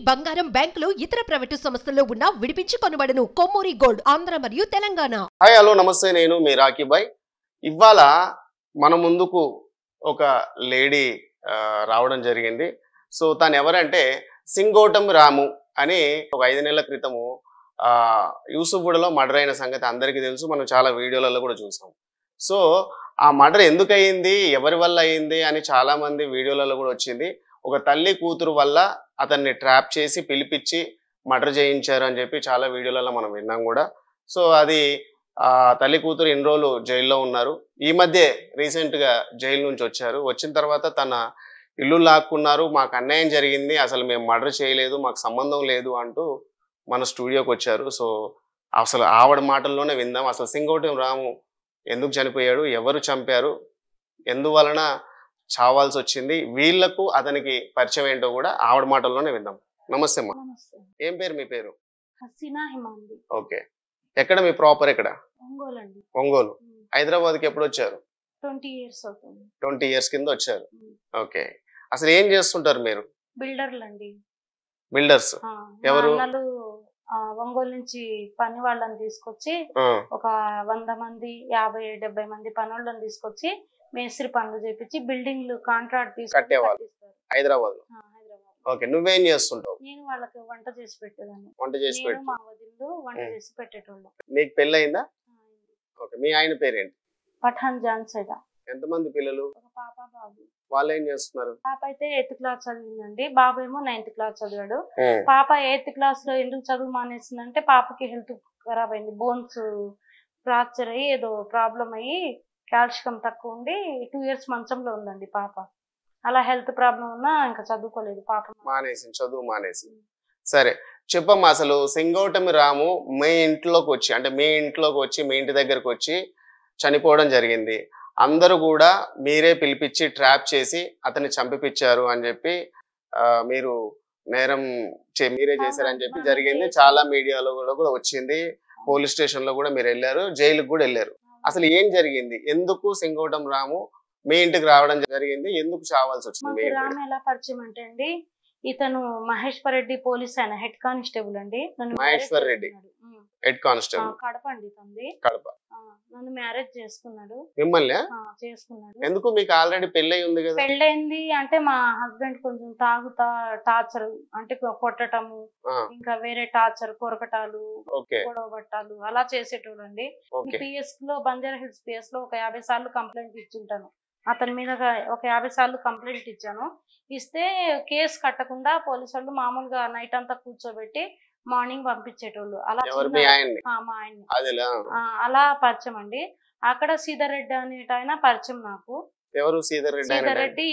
బంగారం బ్యాంకులు ఇతర ప్రైవేటు సంస్థల్లో ఉన్న విడిపించి కొనబడను కొమ్మూరి గోల్డ్ ఆంధ్ర మరియు తెలంగాణ హాయ్ హలో నమస్తే నేను మీ రాకీ బాయ్ ఇవాళ మన ముందుకు ఒక లేడీ ఆ, రావడం జరిగింది సో తను ఎవరంటే సింగోటం రాము అని ఒక ఐదు నెలల క్రితము ఆ యూసుఫ్గూడలో మర్డర్ అయిన సంగతి అందరికీ తెలుసు మనం చాలా వీడియోలలో కూడా చూసాం సో ఆ మర్డర్ ఎందుకు అయ్యింది ఎవరి వల్ల అయ్యింది అని చాలా మంది వీడియోలలో కూడా వచ్చింది ఒక తల్లి కూతురు వల్ల అతన్ని ట్రాప్ చేసి పిలిపించి మర్డర్ చేయించారు అని చెప్పి చాలా వీడియోలలో మనం విన్నాం కూడా సో అది ఆ తల్లి కూతురు ఎన్ని రోజులు జైల్లో ఉన్నారు ఈ మధ్య రీసెంట్ గా జైలు నుంచి వచ్చారు వచ్చిన తర్వాత తన ఇల్లు లాక్కున్నారు మాకు అన్యాయం జరిగింది అసలు మేము మర్డర్ చేయలేదు మాకు సంబంధం లేదు అంటూ మన స్టూడియోకి వచ్చారు సో అసలు ఆవిడ మాటల్లోనే విందాం అసలు సింగోటం రాము ఎందుకు చనిపోయాడు ఎవరు చంపారు ఎందువలన చావాల్సి వచ్చింది వీళ్లకు అతనికి పరిచయం ఏంటో కూడా ఆవిడ మాటల్లోనే విందాం నమస్తే అమ్మా నమస్తే ఏం పేరు మీ పేరు హసీనా హిమాంది ఓకే ఎక్కడ మీ ప్రాపర్ ఎక్కడ ఒంగోలు అండి ఒంగోలు హైదరాబాద్కి ఎప్పుడు వచ్చారు ట్వంటీ ఇయర్స్ అవుతుంది ట్వంటీ ఇయర్స్ కింద వచ్చారు Mm. ఓకే అసలు ఏం చేస్తుంటారు మీరు బిల్డర్లు అండి బిల్డర్స్ ఆ, మా ఎవరు? అన్నలు ఆ, ఒంగోలు నుంచి పని వాళ్ళని తీసుకొచ్చి ఒక వంద మంది యాభై డెబ్బై మంది పనులను తీసుకొచ్చి మేస్త్రి పనులు చేపించి బిల్డింగ్లు కాంట్రాక్ట్ తీసుకొని కట్టేవాళ్ళు. కట్టిస్తారు. హైదరాబాద్ ఆ, హైదరాబాద్ ఓకే నువ్వేం చేస్తుంటావు నేను వాళ్ళకి వంట చేసి పెట్టేదాన్ని వంట చేసి నేను పెట్టు మా వదిలు వంట Mm. చేసి పెట్టేటోళ్ళం నీకు పెళ్ళి అయిందా ఆ, ఓకే మీ ఆయన పేరేంటి పఠాన్ జాన్సేదా ఎంతమంది పిల్లలు ఒక పాప బాబు వాళ్ళు ఏం చేస్తున్నారు పాప అయితే ఎయిత్ క్లాస్ చదివిందండి బాబు ఏమో నైన్త్ క్లాస్ చదివాడు Mm. పాప ఎయిత్ క్లాస్ లో ఎందుకు చదువు మానేసిందంటే పాపకి హెల్త్ ఖరాబ్ అయింది బోన్స్ ఫ్రాక్చర్ అయ్యి ఏదో ప్రాబ్లం అయ్యి కాల్షియం తక్కువ ఉండి టూ ఇయర్స్ మంచంలో ఉందండి పాప అలా హెల్త్ ప్రాబ్లం ఉన్నా ఇంకా చదువుకోలేదు పాప మానేసి చదువు మానేసి సరే చెప్పమ్మా అసలు సింగోటమి రాము మీ ఇంట్లోకి వచ్చి అంటే మీ ఇంట్లోకి వచ్చి మీ ఇంటి దగ్గరకు వచ్చి చనిపోవడం జరిగింది అందరూ కూడా మీరే పిలిపించి ట్రాప్ చేసి అతన్ని చంపిపించారు అని చెప్పి ఆ, మీరు నేరం చే- మీరే చేశారని చెప్పి అవును, జరిగింది చేశాను. చాలా మీడియాలో కూడా కూడా వచ్చింది పోలీస్ స్టేషన్ లో కూడా మీరు వెళ్ళారు జైలుకు కూడా వెళ్ళారు అసలు ఏం జరిగింది ఎందుకు సింగోటం రాము మీ ఇంటికి రావడం జరిగింది ఎందుకు చావాల్సి వచ్చింది మీ మాకు ఇంటికి? రామ్ ఎలా పరిచయం అంటే అండి ఇతను మహేశ్వర్ రెడ్డి పోలీస్ ఆయన హెడ్ కానిస్టేబుల్ అండి నన్ను మహేశ్వర్ marriage రెడ్డి. చేసుకున్నాడు. ఉమ్. హెడ్ ఆ, కానిస్టేబుల్ కడప అండి తంది కడప నన్ను మ్యారేజ్ చేసుకున్నాడు మిమ్మల్ని ఆ, చేసుకున్నాడు ఎందుకు మీకు ఆల్రెడీ పెళ్ళై ఉంది కదా పెళ్ళైంది అంటే మా హస్బెండ్ కొంచెం తాగుతా టార్చర్ అంటే కొ- కొట్టటము ఆ, ఇంకా వేరే టార్చర్ కొరకటాలు ఓకే గొడవ పట్టాలు అలా చేసేటోడండి ఓకే పిఎస్ లో బంజారా హిల్స్ పిఎస్ లో ఒక యాభై సార్లు కంప్లైంట్ ఇచ్చుంటాను అతని మీద ఒక యాభై సార్లు కంప్లైంట్ ఇచ్చాను ఇస్తే కేసు కట్టకుండా పోలీసు వాళ్ళు మామూలుగా నైట్ అంతా కూర్చోబెట్టి మార్నింగ్ పంపించేటోళ్ళు అలా ఎవరు చిన్న- మీ ఆయన్ని ఆ, మా ఆయన్ని అదేలా ఆ, అలా పరిచయం అండి అక్కడ సీతారెడ్డి అనేట ఆయన పరిచయం నాకు ఎవరు శ్రీధర్ రెడ్డి ఆయన సీతారెడ్డి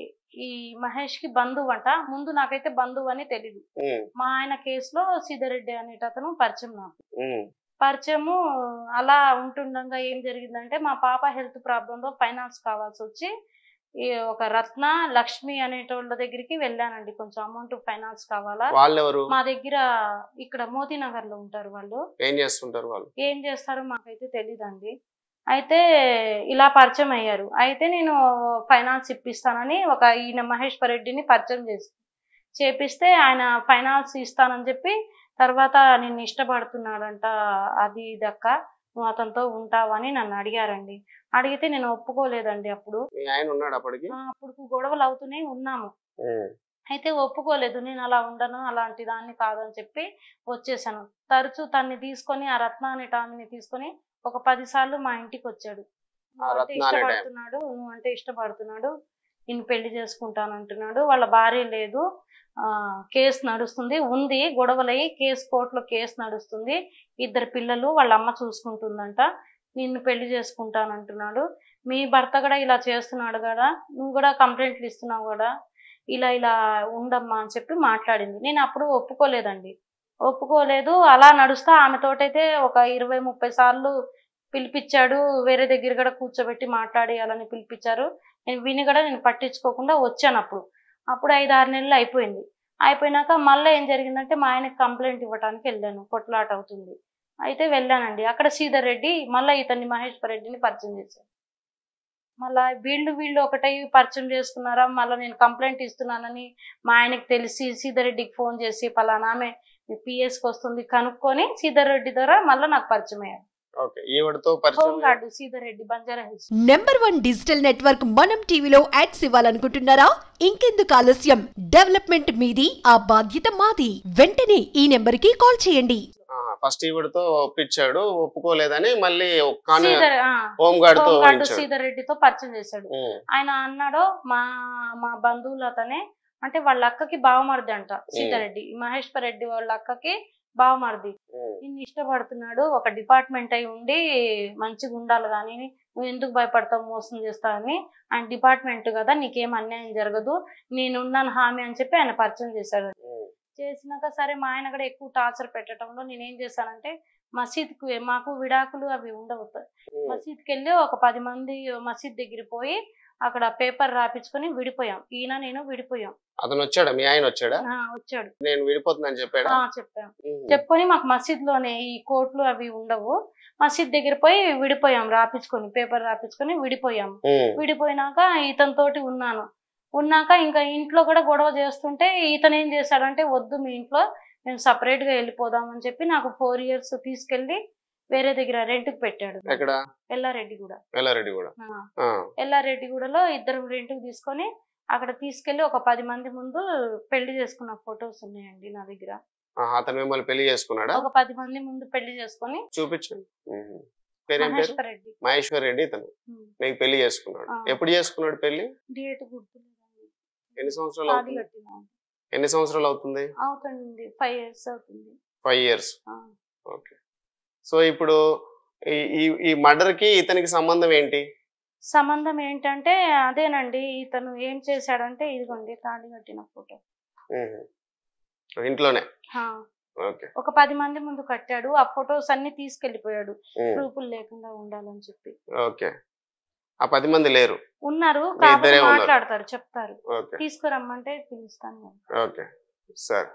ఈ మహేష్ కి బంధువు అంట ముందు నాకైతే బంధువు అని తెలియదు ఉమ్, మా ఆయన కేసులో సీతారెడ్డి అనేటతను పరిచయం నాకు ఉమ్, పరిచయము అలా ఉంటుండగా ఏం జరిగిందంటే మా పాప హెల్త్ ప్రాబ్లంలో ఫైనాన్స్ కావాల్సి వచ్చి ఈ ఒక రత్న లక్ష్మి అనేటోళ్ళ దగ్గరికి వెళ్ళానండి కొంచెం అమౌంట్ ఫైనాన్స్ కావాలా వాళ్ళు ఎవరు మా దగ్గర ఇక్కడ మోతీ నగర్ లో ఉంటారు వాళ్ళు ఏం చేస్తుంటారు వాళ్ళు ఏం చేస్తారో మాకైతే తెలీదండి అయితే ఇలా పరిచయం అయ్యారు అయితే నేను ఫైనాన్స్ ఇప్పిస్తానని ఒక ఈయన మహేశ్వర్ రెడ్డిని పరిచయం చేసి చేపిస్తే ఆయన ఫైనాన్స్ ఇస్తానని చెప్పి తర్వాత నిన్ను ఇష్టపడుతున్నాడంట అది ఇదక్క నువ్వు అతనితో ఉంటావని నన్ను అడిగారండి అడిగితే నేను ఒప్పుకోలేదండి అప్పుడు మీ ఆయన ఉన్నాడు అప్పటికి ఆ, అప్పుడు గొడవలు అవుతూనే ఉన్నాము ఉమ్, అయితే ఒప్పుకోలేదు నేను అలా ఉండను అలాంటి దాన్ని కాదని చెప్పి వచ్చేసాను తరచూ తన్ని తీసుకొని ఆ రత్న అనే టామిని తీసుకొని ఒక పది సార్లు మా ఇంటికి వచ్చాడు ఆ నువ్వు అంటే రత్న అనే టైం. ఇష్టపడుతున్నాడు నువ్వు అంటే ఇష్టపడుతున్నాడు నేను పెళ్లి చేసుకుంటాను అంటున్నాడు వాళ్ళ భార్య లేదు ఆ కేసు నడుస్తుంది ఉంది గొడవలయ్యి కేసు కోర్టులో కేసు నడుస్తుంది ఇద్దరు పిల్లలు వాళ్ళ అమ్మ చూసుకుంటుందంట నిన్ను పెళ్లి చేసుకుంటాను అంటున్నాడు మీ భర్త కూడా ఇలా చేస్తున్నాడు కదా నువ్వు కూడా కంప్లైంట్లు ఇస్తున్నావు కదా ఇలా ఇలా ఉండమ్మా అని చెప్పి మాట్లాడింది నేను అప్పుడు ఒప్పుకోలేదండి ఒప్పుకోలేదు అలా నడుస్తా ఆమె తోటైతే ఒక ఇరవై ముప్పై సార్లు పిలిపించాడు వేరే దగ్గర కూడా కూర్చోబెట్టి మాట్లాడేయాలని పిలిపించారు నేను విని కూడా నేను పట్టించుకోకుండా వచ్చాను అప్పుడు అప్పుడు ఐదు ఆరు నెలలు అయిపోయింది అయిపోయినాక మళ్ళీ ఏం జరిగిందంటే మా ఆయనకి కంప్లైంట్ ఇవ్వడానికి వెళ్ళాను కొట్లాట అవుతుంది అయితే వెళ్ళానండి అక్కడ శ్రీధర్ రెడ్డి మళ్ళీ ఇతన్ని మహేశ్వర్ రెడ్డిని పరిచయం చేశారు మళ్ళా వీళ్ళు వీళ్ళు ఒకటై పరిచయం చేసుకున్నారా మళ్ళీ నేను కంప్లైంట్ ఇస్తున్నానని మా ఆయనకి తెలిసి సీతారెడ్డికి ఫోన్ చేసి పలానా ఆమె పిఎస్కి వస్తుంది కనుక్కొని సీతారెడ్డి ద్వారా మళ్ళీ నాకు పరిచయం అయ్యారు ఓకే ఈవిడతో హోమ్ పరిచయం guard Sita Reddy Banjara Hills number one digital network మనం టీవీలో యాడ్స్ ఇవ్వాలనుకుంటున్నారా ఇంకెందుకు ఆలస్యం డెవలప్మెంట్ మీది ఆ బాధ్యత మాది వెంటనే ఈ నెంబర్ కి కాల్ చేయండి ఫస్ట్ ఈవిడతో ఒప్పించాడు ఒప్పుకోలేదని మళ్ళీ కానీ సీతారె ఆ, హోమ్ గార్డ్ తో హోమ్ గార్డు ఉంచాడు సీతారెడ్డితో పరిచయం చేశాడు ఉమ్, ఆయన అన్నాడు మా మా బంధువులు అతనే అంటే వాళ్ళ అక్కకి బావమరిది అంట సీతారెడ్డి మహేశ్వర్ రెడ్డి వాళ్ళ అక్కకి బావమరిది ఉమ్, నిన్ను ఇష్టపడుతున్నాడు ఒక డిపార్ట్మెంట్ అయి ఉండి మంచిగా ఉండాలి కానీ నువ్వు ఎందుకు భయపడతావు మోసం చేస్తావని ఆయన డిపార్ట్మెంట్ కదా నీకేం అన్యాయం జరగదు నేనున్నాను హామీ అని చెప్పి ఆయన పరిచయం చేశాడు ఉమ్, చేసినాక సరే మా ఆయన కూడా ఎక్కువ టార్చర్ పెట్టడంలో నేనేం చేశానంటే మసీద్కి మాకు విడాకులు అవి ఉండవు ఉమ్. మసీద్కి వెళ్ళి ఒక పది మంది మసీద్ దగ్గర పోయి అక్కడ పేపర్ రాపించుకొని విడిపోయాం ఈయన నేను విడిపోయాం అతను వచ్చాడా మీ ఆయన వచ్చాడా ఆ, వచ్చాడు నేను విడిపోతుందని చెప్పాడా ఆ, చెప్పాం ఉమ్, చెప్పుకొని మాకు మసీద్ లోనే ఈ కోట్లు అవి ఉండవు మసీద్ దగ్గర పోయి విడిపోయాం రాపించుకొని పేపర్ రాపించుకొని విడిపోయాం ఉమ్, విడిపోయినాక ఇతనితోటి ఉన్నాను ఉన్నాక ఇంకా ఇంట్లో కూడా గొడవ చేస్తుంటే ఇతను ఏం చేశాడంటే వద్దు మీ ఇంట్లో మేము సపరేట్ గా వెళ్ళిపోదాం అని చెప్పి నాకు ఫోర్ ఇయర్స్ తీసుకెళ్లి వేరే దగ్గర రెంట్ కి పెట్టాడు ఎక్కడ ఎల్లారెడ్డి కూడా ఎల్లారెడ్డి కూడా ఆ, ఆ, ఎల్లారెడ్డిగూడలో ఇద్దరు రెంట్ కి తీసుకొని అక్కడ తీసుకెళ్లి ఒక పది మంది ముందు పెళ్లి చేసుకున్న ఫొటోస్ ఉన్నాయండి నా దగ్గర ఆ, అతను మిమ్మల్ని పెళ్లి చేసుకున్నాడా ఒక పది మంది ముందు పెళ్లి చేసుకొని చూపించండి ఉమ్. పేరేం పేరు మహేశ్వర్ రెడ్డి మహేశ్వర్ రెడ్డి ఇతను ఉమ్. నీకు పెళ్లి చేసుకున్నాడు ఆ. ఎప్పుడు చేసుకున్నాడు పెళ్లి డేట్ గుర్తులేదండి ఎన్ని సంవత్సరాలు తాళి అవుతుంది కట్టిన ఎన్ని సంవత్సరాలు అవుతుంది అవుతుంది ఫైవ్ ఇయర్స్ అవుతుంది ఫైవ్ ఇయర్స్ ఆ. ఓకే సో ఇప్పుడు ఈ- ఈ ఈ మర్డర్ కి ఇతనికి సంబంధం ఏంటి సంబంధం ఏంటంటే అదేనండి ఇతను ఏం చేశాడంటే ఇదిగోండి తాళి కట్టిన ఫోటో ఉహు. ఇంట్లోనే ఆ, ఓకే ఒక పది మంది ముందు కట్టాడు ఆ ఫొటోస్ అన్ని తీసుకెళ్లిపోయాడు ఉమ్. ప్రూఫ్లు లేకుండా ఉండాలని చెప్పి ఓకే ఆ పది మంది లేరు ఉన్నారు మీ కాబట్టి ఇద్దరే ఉన్నారు. మాట్లాడతారు చెప్తారు ఓకే తీసుకురమ్మంటే పిలుస్తాను ఓకే సరే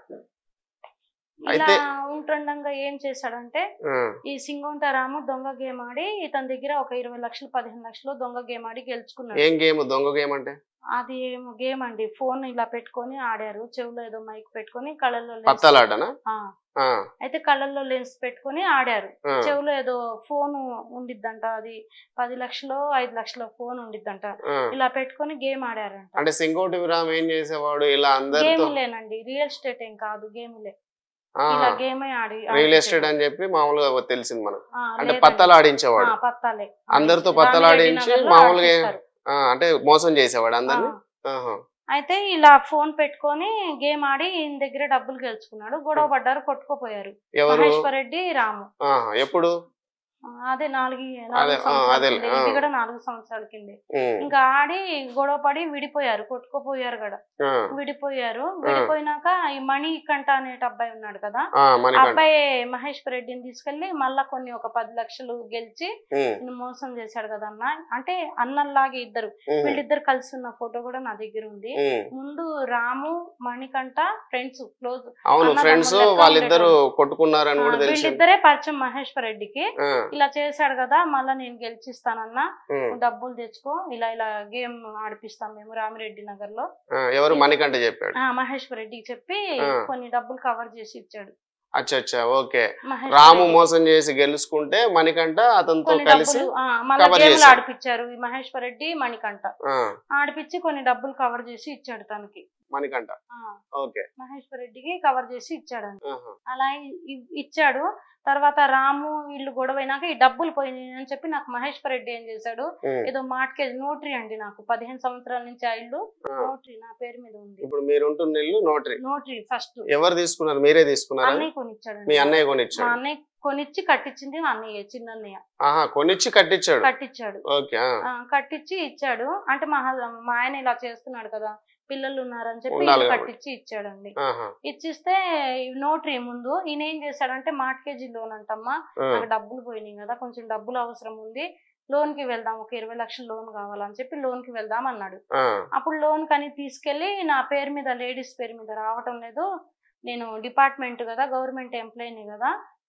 ఇలా అయితే- ఉంటుండగా ఏం చేశాడంటే ఆ, ఈ సింగోంట రాము దొంగ గేమ్ ఆడి ఇతని దగ్గర ఒక ఇరవై లక్షలు పదిహేను లక్షలు దొంగ గేమ్ ఆడి గెలుచుకున్నాడు ఏం గేమ్ దొంగ గేమ్ అంటే అది ఏమో గేమ్ అండి ఫోన్ ఇలా పెట్టుకొని ఆడారు చెవులో ఏదో మైక్ పెట్టుకొని కళ్ళల్లో lens- పత్తాలాటనా ఆ, ఆ, అయితే కళ్ళల్లో లెన్స్ పెట్టుకొని ఆడారు ఆ, చెవులో ఏదో ఫోన్ ఉండిద్దంట అది పది లక్షలు ఐదు లక్షల ఫోన్ ఉండిద్దంట ఆ. ఇలా పెట్టుకొని గేమ్ ఆడారంట అంటే సింగోటి విరామ్ ఏం చేసేవాడు ఇలా అందరితో గేములేనండి రియల్ ఎస్టేట్ ఏం కాదు గేములే ఆ, ఇలా గేమే ఆడి రియల్ ఆడిపించాడు. ఎస్టేట్ అని చెప్పి మామూలుగా తెలిసింది మనకు ఆ, అంటే లేదండి. పత్తాలు ఆడించేవాడు ఆ, పత్తాలే అందరితో రామిరెడ్డి పత్తాలు ఆడించి నగర్లో మామూలుగా ఆడిపిస్తారు. ఆ, అంటే మోసం చేసేవాడు ఆ, అందరిని ఆహా. అయితే ఇలా ఫోన్ పెట్టుకొని గేమ్ ఆడి ఈయన దగ్గర డబ్బులు గెలుచుకున్నాడు గొడవ పడ్డారు కొట్టుకుపోయారు ఎవరు మహేశ్వర్ రెడ్డి రాము ఆహా, ఎప్పుడు ఆ, అదే నాలుగు అదే, నాలుగు ఆ, సంవత్సరాల అదేలే, కిందే. ఆ. ఇది కూడా నాలుగు సంవత్సరాల కిందే ఉమ్, ఇంకా ఆడి గొడవ పడి విడిపోయారు కొట్టుకుపోయారు కూడా ఆ, విడిపోయారు విడిపోయినాక ఈ మణి కంట అనేట అబ్బాయి ఉన్నాడు కదా ఆ, ఆ మణికంఠ అబ్బాయి మహేశ్వర్ రెడ్డిని తీసుకెళ్లి మళ్ళా కొన్ని ఒక పది లక్షలు గెలిచి ఉమ్, ఈయన మోసం చేశాడు కదా అన్న అంటే అన్నల్లాగా ఇద్దరు ఉమ్, వీళ్ళిద్దరు కలిసి ఉన్న ఫోటో కూడా నా దగ్గర ఉంది ఉమ్. ముందు రాము మణికంఠ ఫ్రెండ్స్ క్లోజ్ అవును అన్నదమ్ములు ఫ్రెండ్స్ లెక్క వాళ్ళిద్దరు కొట్టుకున్నారని కూడా తెలిసింది వీళ్ళిద్దరే పరిచయం మహేశ్వర్ రెడ్డికి ఆ, ఇలా చేశాడు కదా మళ్ళా నేను గెలిచిస్తానన్నా ఉమ్, నువ్వు డబ్బులు తెచ్చుకో ఇలా ఇలా గేమ్ ఆడిపిస్తాం మేము రామిరెడ్డి నగర్ లో ఆ, ఎవరు మణికంఠ చెప్పాడు ఆ, మహేశ్వర్ రెడ్డికి చెప్పి ఆ. కొన్ని డబ్బులు కవర్ చేసి ఇచ్చాడు అచ్చా అచ్చా ఓకే మహేశ్వర్ రాము రెడ్డి. మోసం చేసి గెలుచుకుంటే మణికంఠ అతనితో కొన్ని కలిసి డబ్బులు ఆ, మళ్ళా cover గేమ్లు చేశాడు. ఆడిపించారు ఈ మహేశ్వర్ రెడ్డి మణికంఠ ఆ, ఆడిపించి కొన్ని డబ్బులు కవర్ చేసి ఇచ్చాడు తనకి మణికంఠ ఆ, ఓకే మహేశ్వర్ రెడ్డికి కవర్ చేసి ఇచ్చాడంట ఆహా, అలా ఇ- ఇ- ఇచ్చాడు తర్వాత రాము వీళ్ళు గొడవైనాక ఈ డబ్బులు పోయినాయి అని చెప్పి నాకు మహేశ్వర్ రెడ్డి ఏం చేశాడు ఉమ్, ఏదో మార్ట్కేజ్ నోటరీ అండి నాకు పదిహేను సంవత్సరాల నుంచి ఆ ఇల్లు ఆ. నోటరీ నా పేరు మీద ఉంది ఇప్పుడు మీరు ఉంటున్న ఇల్లు నోటరీ నోటరీ ఫస్ట్ ఎవరు తీసుకున్నారు మీరే తీసుకున్నారా అన్నయ్య కొనిచ్చాడు మీ అన్నయ్య మా కొనిచ్చాడు అన్నయ్య కొనిచ్చి కట్టించింది మా అన్నయ్య చిన్న అన్నయ్య ఆహా కొనిచ్చి కట్టించాడు కట్టించాడు ఓకే ఆ, ఆ, కట్టించి ఇచ్చాడు అంటే మా హ- మా ఆయన ఇలా చేస్తున్నాడు కదా పిల్లలు ఉన్నారని చెప్పి ఉండాలి ఇల్లు కాబట్టి. కట్టించి ఇచ్చాడండి ఆహా, ఇచ్చిస్తే నోటరీ ముందు ఈయన ఏం చేశాడంటే మార్ట్కేజీ లోన్ అంటమ్మా ఆ, నాకు డబ్బులు పోయినాయి కదా కొంచెం డబ్బులు అవసరం ఉంది లోన్ కి వెళ్దాం ఒక ఇరవై లక్షల లోన్ కావాలని చెప్పి లోన్ కి వెళ్దాం అన్నాడు ఆ, అప్పుడు లోన్ కని తీసుకెళ్లి నా పేరు మీద లేడీస్ పేరు మీద రావటం లేదు నేను డిపార్ట్మెంట్ కదా గవర్నమెంట్ ఎంప్లాయీని కదా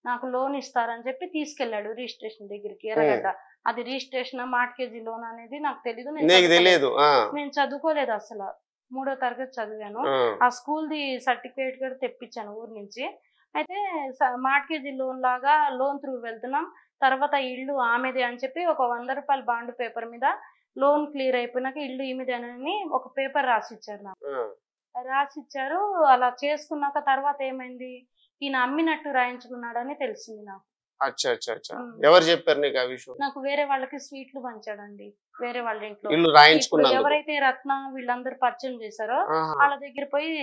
నాకు లోన్ ఇస్తారని చెప్పి తీసుకెళ్లాడు రిజిస్ట్రేషన్ దగ్గరికి ఎర్రగడ్డ అది రిజిస్ట్రేషన్ మార్కేజీ లోన్ అనేది నాకు తెలీదు నేను నీకు చదువుకోలేదు. తెలియదు ఆ, నేను చదువుకోలేదు అసలు మూడో తరగతి చదివాను ఆ, ఆ స్కూల్ ది సర్టిఫికేట్ కూడా తెప్పించాను ఊరు నుంచి అయితే మార్కేజీ లోన్ లాగా లోన్ త్రూ వెళ్తున్నాం తర్వాత ఇల్లు ఆమెదే అని చెప్పి ఒక వంద రూపాయల బాండ్ పేపర్ మీద లోన్ క్లియర్ అయిపోయినాక ఇల్లు ఈమెదేనని ఒక పేపర్ రాసి ఇచ్చారు నాకు ఆ, రాసి ఇచ్చారు అలా చేసుకున్నాక తర్వాత ఏమైంది ఈయన అమ్మినట్టు రాయించుకున్నాడని తెలిసింది నాకు అచ్చా అచ్చా అచ్చా ఉమ్. ఎవరు చెప్పారు నీకు ఆ విషయం నాకు వేరే వాళ్ళకి స్వీట్లు పంచాడండి వేరే వాళ్ళ ఇంట్లో ఇల్లు ఇప్పుడు రాయించుకున్నందుకు ఎవరైతే రత్న వీళ్ళందరూ పరిచయం చేశారో ఆహా. వాళ్ళ దగ్గర పోయి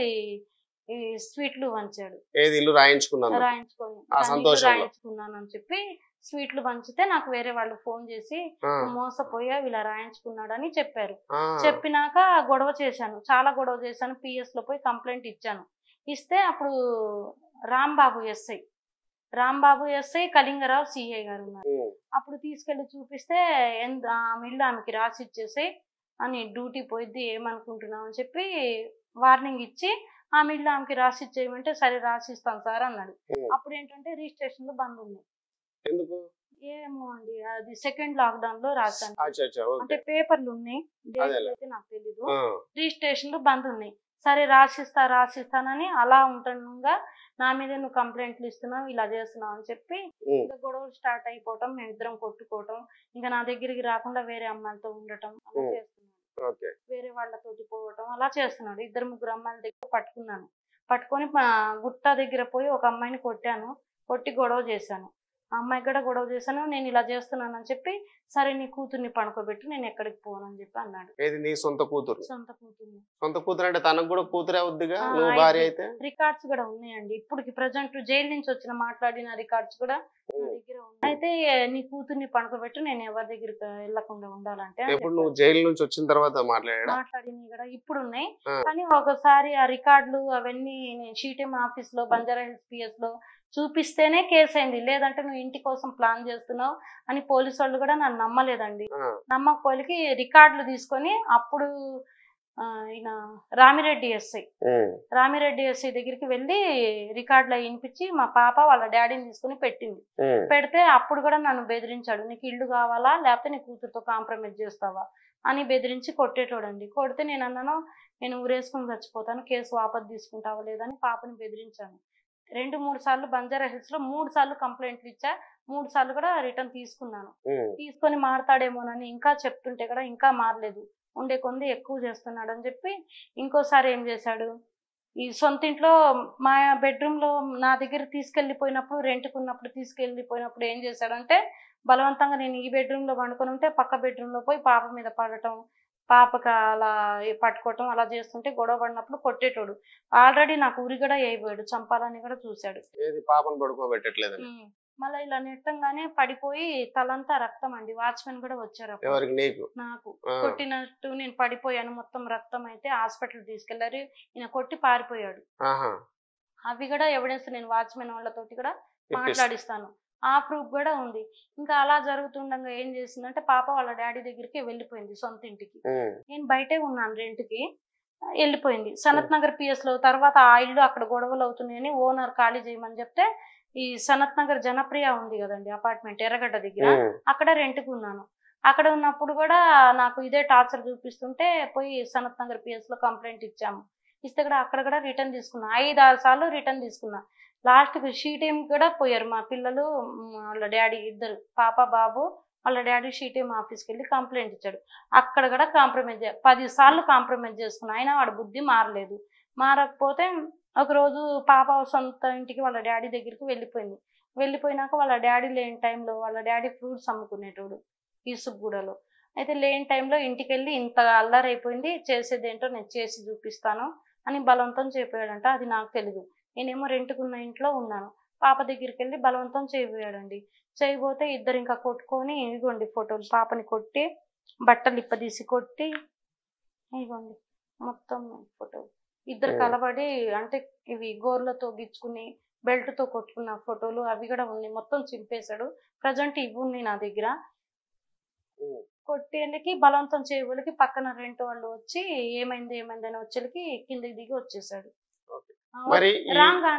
ఈ స్వీట్లు పంచాడు ఏది ఇల్లు రాయించుకున్నందుకు రాయించుకొని ఆ దాన్ని సంతోషంలో. రాయించుకున్నాను అని చెప్పి స్వీట్లు పంచితే నాకు వేరే వాళ్ళు ఫోన్ చేసి ఆ, "నువ్వు మోసపోయా ఇలా రాయించుకున్నాడని చెప్పారు ఆ, చెప్పినాక గొడవ చేశాను చాలా గొడవ చేశాను పిఎస్ లో పోయి కంప్లైంట్ ఇచ్చాను ఇస్తే అప్పుడు Rambabu SI Rambabu SI Kalingarao CI గారు ఉన్నారు ఉమ్, అప్పుడు తీసుకెళ్లి చూపిస్తే ఎంత ఆమె ఇల్లు ఆమెకి రాసి ఇచ్చేసి అని డ్యూటీ పోయిద్ది ఏమనుకుంటున్నావు అని చెప్పి వార్నింగ్ ఇచ్చి ఆమె ఇల్లు ఆమెకి రాసి ఇచ్చేయమంటే సరే రాసి ఇస్తాను సార్ అన్నాడు ఉమ్. అప్పుడు ఏంటంటే రిజిస్ట్రేషన్ లో బంద్ ఉంది ఎందుకు ఏమో అండి అది సెకండ్ లాక్డౌన్ లో రాశాను అచ్చా అచ్చా అంటే ఓకే పేపర్లు ఉన్నాయి డేట్లు అదేలే. అయితే నాకు తెలీదు ఆ, రిజిస్ట్రేషన్ లో బంద్ ఉన్నాయి సరే రాసిస్తా రాసిస్తానని అలా ఉంటుండగా నా మీద నువ్వు కంప్లైంట్లు ఇస్తున్నావు ఇలా చేస్తున్నావు అని చెప్పి ఉమ్, ఇంకా గొడవలు స్టార్ట్ అయిపోవటం మేమిద్దరం కొట్టుకోవటం ఇంకా నా దగ్గరికి రాకుండా వేరే అమ్మాయిలతో ఉండటం అలా Hmm. చేస్తున్నాడు ఓకే వేరే వాళ్ళతోటి పోవటం అలా చేస్తున్నాడు ఇద్దరు ముగ్గురు అమ్మాయిల దగ్గర పట్టుకున్నాను పట్టుకొని మా గుట్ట దగ్గర పోయి ఒక అమ్మాయిని కొట్టాను కొట్టి గొడవ చేశాను ఆ అమ్మాయికి కూడా గొడవ చేశాను నేను ఇలా చేస్తున్నానని చెప్పి సరే నీ కూతుర్ని పడుకోబెట్టి నేను ఎక్కడికి పోనని చెప్పి అన్నాడు ఏది నీ సొంత కూతురు సొంత కూతుర్ని సొంత కూతురు అంటే తనకు కూడా కూతురే అవుద్దిగా ఆ, నువ్వు అయితే. భార్య అయితే రికార్డ్స్ కూడా ఉన్నాయండి ఇప్పటికి ప్రజెంట్ జైలు నుంచి వచ్చిన మాట్లాడిన రికార్డ్స్ కూడా నా దగ్గర ఉన్నాయి అయితే నీ కూతుర్ని పడుకోబెట్టి నేను ఎవరి దగ్గరికి వెళ్లకుండా ఉండాలంటే అని ఎప్పుడు చెప్పాడు. నువ్వు జైలు నుంచి వచ్చిన తర్వాత మాట్లాడా మాట్లాడినవి కూడా ఇప్పుడు ఉన్నాయి ఆ. కానీ ఒకసారి ఆ రికార్డులు అవన్నీ నేను షీటెం ఆఫీస్ లో బంజారా హిల్స్ పిఎస్ లో చూపిస్తేనే కేసు అయింది లేదంటే నువ్వు ఇంటి కోసం ప్లాన్ చేస్తున్నావు అని పోలీసు వాళ్ళు కూడా నన్ను నమ్మలేదండి ఆ, నమ్మకపోలికి రికార్డులు తీసుకొని అప్పుడు ఆ, ఈయన రామిరెడ్డి ఎస్ఐ ఉమ్, రామిరెడ్డి ఎస్ఐ దగ్గరికి వెళ్ళి రికార్డులు అవి వినిపించి మా పాప వాళ్ళ డాడీని తీసుకుని పెట్టింది ఉమ్, పెడితే అప్పుడు కూడా నన్ను బెదిరించాడు నీకు ఇల్లు కావాలా లేకపోతే నీ కూతురుతో కాంప్రమైజ్ చేస్తావా అని బెదిరించి కొట్టేటోడండి కొడితే నేను అన్నాను నేను ఊరేసుకుని చచ్చిపోతాను కేసు వాపస్ తీసుకుంటావా లేదని పాపని బెదిరించాను రెండు మూడు సార్లు బంజారా హిల్స్ లో మూడు సార్లు కంప్లైంట్లు ఇచ్చా మూడు సార్లు కూడా రిటర్న్ తీసుకున్నాను ఉమ్, తీసుకొని మారతాడేమోనని ఇంకా చెప్తుంటే కూడా ఇంకా మారలేదు ఉండే కొంది ఎక్కువ చేస్తున్నాడు అని చెప్పి ఇంకోసారి ఏం చేశాడు ఈ సొంత ఇంట్లో మా బెడ్రూమ్ లో నా దగ్గర తీసుకెళ్ళిపోయినప్పుడు రెంట్కున్నప్పుడు తీసుకెళ్ళిపోయినప్పుడు ఏం చేశాడంటే బలవంతంగా నేను ఈ బెడ్రూమ్ లో పండుకొని ఉంటే పక్క బెడ్రూమ్ లో పోయి పాప మీద పడటం పాపకి అలా పట్టుకోవటం అలా చేస్తుంటే గొడవ పడినప్పుడు కొట్టేటోడు ఆల్రెడీ నాకు ఉరి కూడా అయిపోయాడు చంపాలని కూడా చూశాడు ఏది పాపను పడుకోబెట్టట్లేదని ఉమ్. మళ్ళీ ఇలా నెట్టంగానే పడిపోయి తలంతా రక్తం అండి వాచ్మెన్ కూడా వచ్చారు అప్పుడు. ఎవరికి నీకు నాకు ఆ, కొట్టినట్టు నేను పడిపోయాను మొత్తం రక్తం అయితే హాస్పిటల్ తీసుకెళ్లారు ఈయన కొట్టి పారిపోయాడు ఆహా అవి కూడా ఎవిడెన్స్ నేను వాచ్మెన్ వాళ్ళతోటి కూడా ఇప్పిస్తా. మాట్లాడిస్తాను ఆ ప్రూఫ్ కూడా ఉంది ఇంకా అలా జరుగుతుండగా ఏం చేసిందంటే పాప వాళ్ళ డాడీ దగ్గరికి వెళ్ళిపోయింది సొంత ఇంటికి ఉమ్, నేను బయటే ఉన్నాను రెంట్కి వెళ్ళిపోయింది సనత్ నగర్ పిఎస్ లో తర్వాత ఆ ఇల్లు అక్కడ గొడవలు అవుతున్నాయని ఓనర్ ఖాళీ చేయమని చెప్తే ఈ సనత్ నగర్ జనప్రియ ఉంది కదండి అపార్ట్మెంట్ ఎర్రగడ్డ దగ్గర ఉమ్, అక్కడ రెంట్కి ఉన్నాను అక్కడ ఉన్నప్పుడు కూడా నాకు ఇదే టార్చర్ చూపిస్తుంటే పోయి సనత్ నగర్ పిఎస్ లో కంప్లైంట్ ఇచ్చాము ఇస్తే కూడా అక్కడ కూడా రిటర్న్ తీసుకున్నా ఐదు ఆరు సార్లు రిటర్న్ తీసుకున్నా లాస్ట్ కి షీ టీం కూడా పోయారు మా పిల్లలు మ్, వాళ్ళ డాడీ ఇద్దరు పాప బాబు వాళ్ళ డాడీ షీ టీం ఆఫీస్కి వెళ్ళి కంప్లైంట్ ఇచ్చాడు అక్కడ కూడా కాంప్రమైజ్ పది సార్లు కాంప్రమైజ్ చేసుకున్నా అయినా వాడి బుద్ధి మారలేదు మారకపోతే ఒక రోజు పాప సొంత ఇంటికి వాళ్ళ డాడీ దగ్గరికి వెళ్ళిపోయింది వెళ్ళిపోయినాక వాళ్ళ డాడీ లేని టైంలో వాళ్ళ డాడీ ఫ్రూట్స్ అమ్ముకునేటోడు ఈసుగూడలో అయితే లేని టైంలో ఇంటికి వెళ్ళి ఇంత అల్లరైపోయింది చేసేది ఏంటో నేను చేసి చూపిస్తాను అని బలవంతం చేయపోయాడంట అది నాకు తెలీదు నేనేమో రెంట్కున్న ఇంట్లో ఉన్నాను పాప దగ్గరికి వెళ్ళి బలవంతం చేయబోయాడండి చేయబోతే ఇద్దరు ఇంకా కొట్టుకొని ఇదిగోండి ఫోటోలు పాపని కొట్టి బట్టలు ఇప్పదీసి కొట్టి ఇదిగోండి మొత్తం ఫోటోలు ఇద్దరు ఓ. కలబడి అంటే ఇవి గోర్లతో గిచ్చుకుని బెల్ట్ తో కొట్టుకున్న ఫోటోలు అవి కూడా ఉన్నాయి మొత్తం చింపేశాడు ప్రజెంట్ ఇవి ఉన్నాయి నా దగ్గర ఉమ్. కొట్టేళ్ళకి బలవంతం చేయబోలికి పక్కన రెంట్ వాళ్ళు వచ్చి ఏమైంది ఏమైంది అని వచ్చేళ్ళకి కిందకి దిగి వచ్చేసాడు Okay. ఆ, మరి ఈ- రాగానే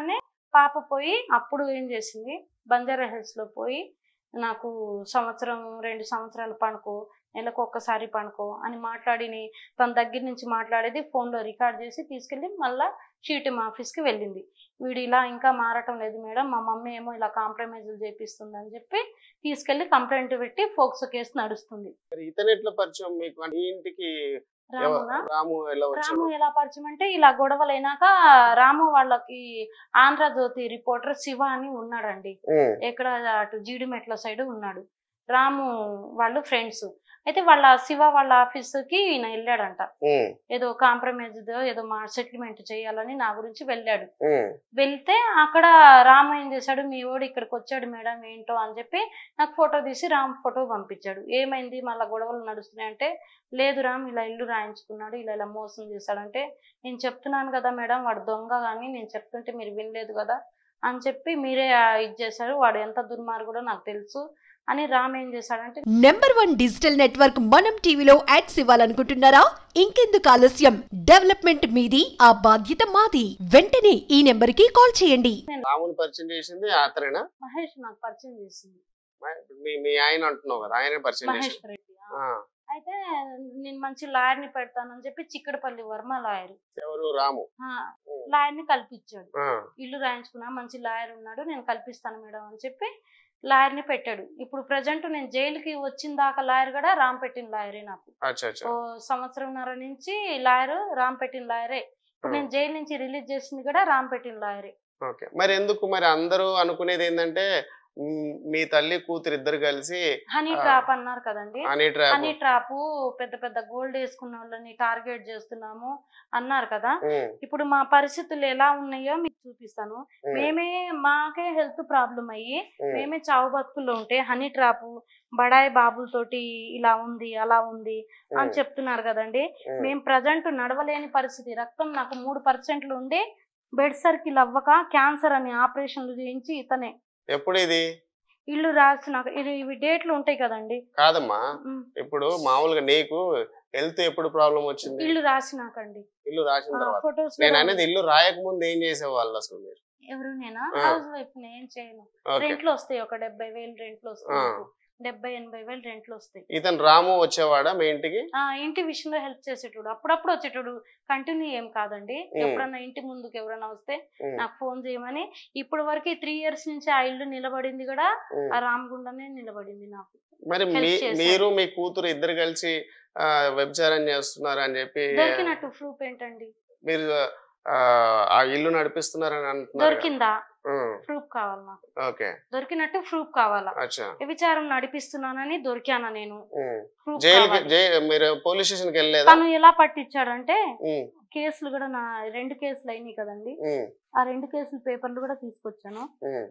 పాప పోయి అప్పుడు ఏం చేసింది బంజారా హిల్స్ లో పోయి నాకు సంవత్సరం రెండు సంవత్సరాలు పనుకో నెలకు ఒక్కసారి పనుకో అని మాట్లాడిని తన దగ్గర నుంచి మాట్లాడేది phone లో రికార్డ్ చేసి తీసుకెళ్ళి మళ్ళా షీటం ఆఫీస్కి వెళ్ళింది వీడు ఇలా ఇంకా మారటం లేదు మేడం మా మమ్మీ ఏమో ఇలా కాంప్రమైజులు చేపిస్తుంది అని చెప్పి తీసుకెళ్లి కంప్లైంట్ పెట్టి ఫోక్సో కేసు నడుస్తుంది మరి ఇతను ఎట్లా పరిచయం మీకు అంటే ఈ ఇంటికి ఎవ- రామునా రాము ఎలా రాము వచ్చాడు ఎలా పరిచయం అంటే ఇలా గొడవలు అయినాక రాము వాళ్ళకి ఆంధ్రజ్యోతి రిపోర్టర్ శివ అని ఉన్నాడండి ఉమ్, ఎక్కడ అటు జీడిమెట్ల సైడ్ ఉన్నాడు రాము వాళ్ళు ఫ్రెండ్స్ అయితే వాళ్ళ శివ వాళ్ళ ఆఫీస్ కి ఈయన వెళ్ళాడంట ఉమ్, ఏదో కాంప్రమైజ్ ఏదో మా సెటిల్మెంట్ చేయాలని నా గురించి వెళ్ళాడు ఉమ్, వెళ్తే అక్కడ రాము ఏం చేశాడు మీ ఓడి ఇక్కడికి వచ్చాడు మేడం ఏంటో అని చెప్పి నాకు ఫోటో తీసి రామ్ ఫోటో పంపించాడు ఏమైంది మళ్ళీ గొడవలు నడుస్తున్నాయి అంటే లేదు రామ్ ఇలా ఇల్లు రాయించుకున్నాడు ఇలా ఇలా మోసం చేశాడంటే నేను చెప్తున్నాను కదా మేడం వాడు దొంగ కానీ నేను చెప్తుంటే మీరు వినలేదు కదా అని చెప్పి మీరే ఆ, ఇది చేశారు వాడు ఎంత దుర్మార్గుడో నాకు తెలుసు అని రామ్ ఏం చేశాడంటే నెంబర్ వన్ డిజిటల్ నెట్వర్క్ మనం టీవీలో యాడ్స్ ఇవ్వాలనుకుంటున్నారా ఇంకెందుకు ఆలస్యం డెవలప్మెంట్ మీది ఆ బాధ్యత మాది వెంటనే ఈ నెంబర్ కి కాల్ చేయండి రాముని పరిచయం చేసింది అతనేనా మహేష్ నాకు పరిచయం చేసింది మీ మీ ఆయన అంటున్నావు కదా ఆయన పరిచయం మహేష్ చేసింది రెడ్డి ఆ. ఆ, అయితే నేను మంచి లాయర్ ని పెడతానని చెప్పి చిక్కడపల్లి వర్మ లాయర్ ఎవరు రాము లాయర్ ని కల్పించాడు ఆ, ఇల్లు రాయించుకున్నా మంచి లాయర్ ఉన్నాడు నేను కల్పిస్తాను మేడం అని చెప్పి లాయర్ ని పెట్టాడు ఇప్పుడు ప్రజెంట్ నేను జైలుకి వచ్చిన దాకా లాయర్ కూడా రామ్ పెట్టిన లాయరే నాకు అచ్చా అచ్చా ఓ సంవత్సరంన్నర నుంచి లాయర్ రామ్ పెట్టిన లాయరే ఇప్పుడు నేను జైలు నుంచి రిలీజ్ చేసింది కూడా రామ్ పెట్టిన లాయరే ఓకే మరి ఎందుకు మరి అందరూ అనుకునేది ఏంటంటే మ్, మీ తల్లి కూతురు ఇద్దరు కలిసి హనీ ఆ. ట్రాప్ అన్నారు కదండి హనీ ట్రాప్ హనీ ట్రాప్ పెద్ద పెద్ద గోల్డ్ వేసుకున్న వాళ్ళని టార్గెట్ చేస్తున్నాము అన్నారు కదా ఉమ్, ఇప్పుడు మా పరిస్థితులు ఎలా ఉన్నాయో మీకు చూపిస్తాను ఉమ్, మేమే మాకే హెల్త్ ప్రాబ్లం అయ్యి ఉమ్, మేమే చావు బతుకుల్లో ఉంటే హనీ ట్రాప్ బడాయి బాబులతోటి ఇలా ఉంది అలా ఉంది అని ఉమ్, చెప్తున్నారు కదండి ఉమ్, మేము ప్రజెంట్ నడవలేని పరిస్థితి రక్తం నాకు మూడు పర్సెంట్లు ఉండి బెడ్ సర్కిల్ అవ్వక క్యాన్సర్ అని ఆపరేషన్లు చేయించి ఇతనే ఎప్పుడు ఇది ఇల్లు రాసి నాకు ఇది ఇవి డేట్లు ఉంటాయి కదండి కాదమ్మా ఉమ్, ఇప్పుడు మామూలుగా నీకు హెల్త్ ఎప్పుడు ప్రాబ్లం వచ్చింది ఇల్లు రాసినాకండి ఇల్లు రాసిన తర్వాత ఫొటోస్ నేను అనేది ఇల్లు రాయక ముందు ఏం చేసేవాళ్ళు అసలు మీరు ఎవరు నేనా ఆ. హౌస్ వైఫ్ ఏం చేయను ఓకే రెంట్లు వస్తాయి ఒక డెబ్బై వేలు రెంట్లు వస్తాయి ఆ. నాకు. డెబ్బై ఎనభై వేలు రెంట్లు వస్తాయి ఇతను రాము వచ్చేవాడా మీ ఇంటికి ఆ ఇంటి విషయంలో హెల్ప్ చేసేటోడు అప్పుడప్పుడు వచ్చేటోడు కంటిన్యూ ఏం కాదండి ఉమ్. ఎప్పుడన్నా ఇంటి ముందుకు ఎవరైనా వస్తే ఉమ్, నాకు ఫోన్ చేయమని ఇప్పటి వరకు త్రీ ఇయర్స్ నుంచి ఆ ఇల్లు నిలబడింది కూడా ఉమ్. ఆ రామగుండనే నిలబడింది నాకు మరి help మీ చేశారు. మీరు మీ కూతురు ఇద్దరు కలిసి ఆ, వ్యభిచారం చేస్తున్నారు అని చెప్పి దొరికినట్టు ప్రూఫ్ ఏంటండి మీరు ఆ, ఆ ఇల్లు నడిపిస్తున్నారని అంటున్నారు కదా. దొరికిందా ఉమ్, ప్రూఫ్ కావాలి నాకు ఓకే దొరికినట్టు ప్రూఫ్ కావాలా అచ్చా వ్యభిచారం నడిపిస్తున్నానని దొరికానా నేను ఉమ్. ప్రూఫ్ జైలుకి కావాలి జై మీరు పోలీస్ స్టేషన్కి వెళ్ళలేదా తను ఎలా పట్టించాడంటే ఉమ్, కేసులు కూడా నా రెండు కేసులు అయినాయి కదండి ఉమ్, ఆ రెండు కేసులు పేపర్లు కూడా తీసుకొచ్చాను ఉమ్.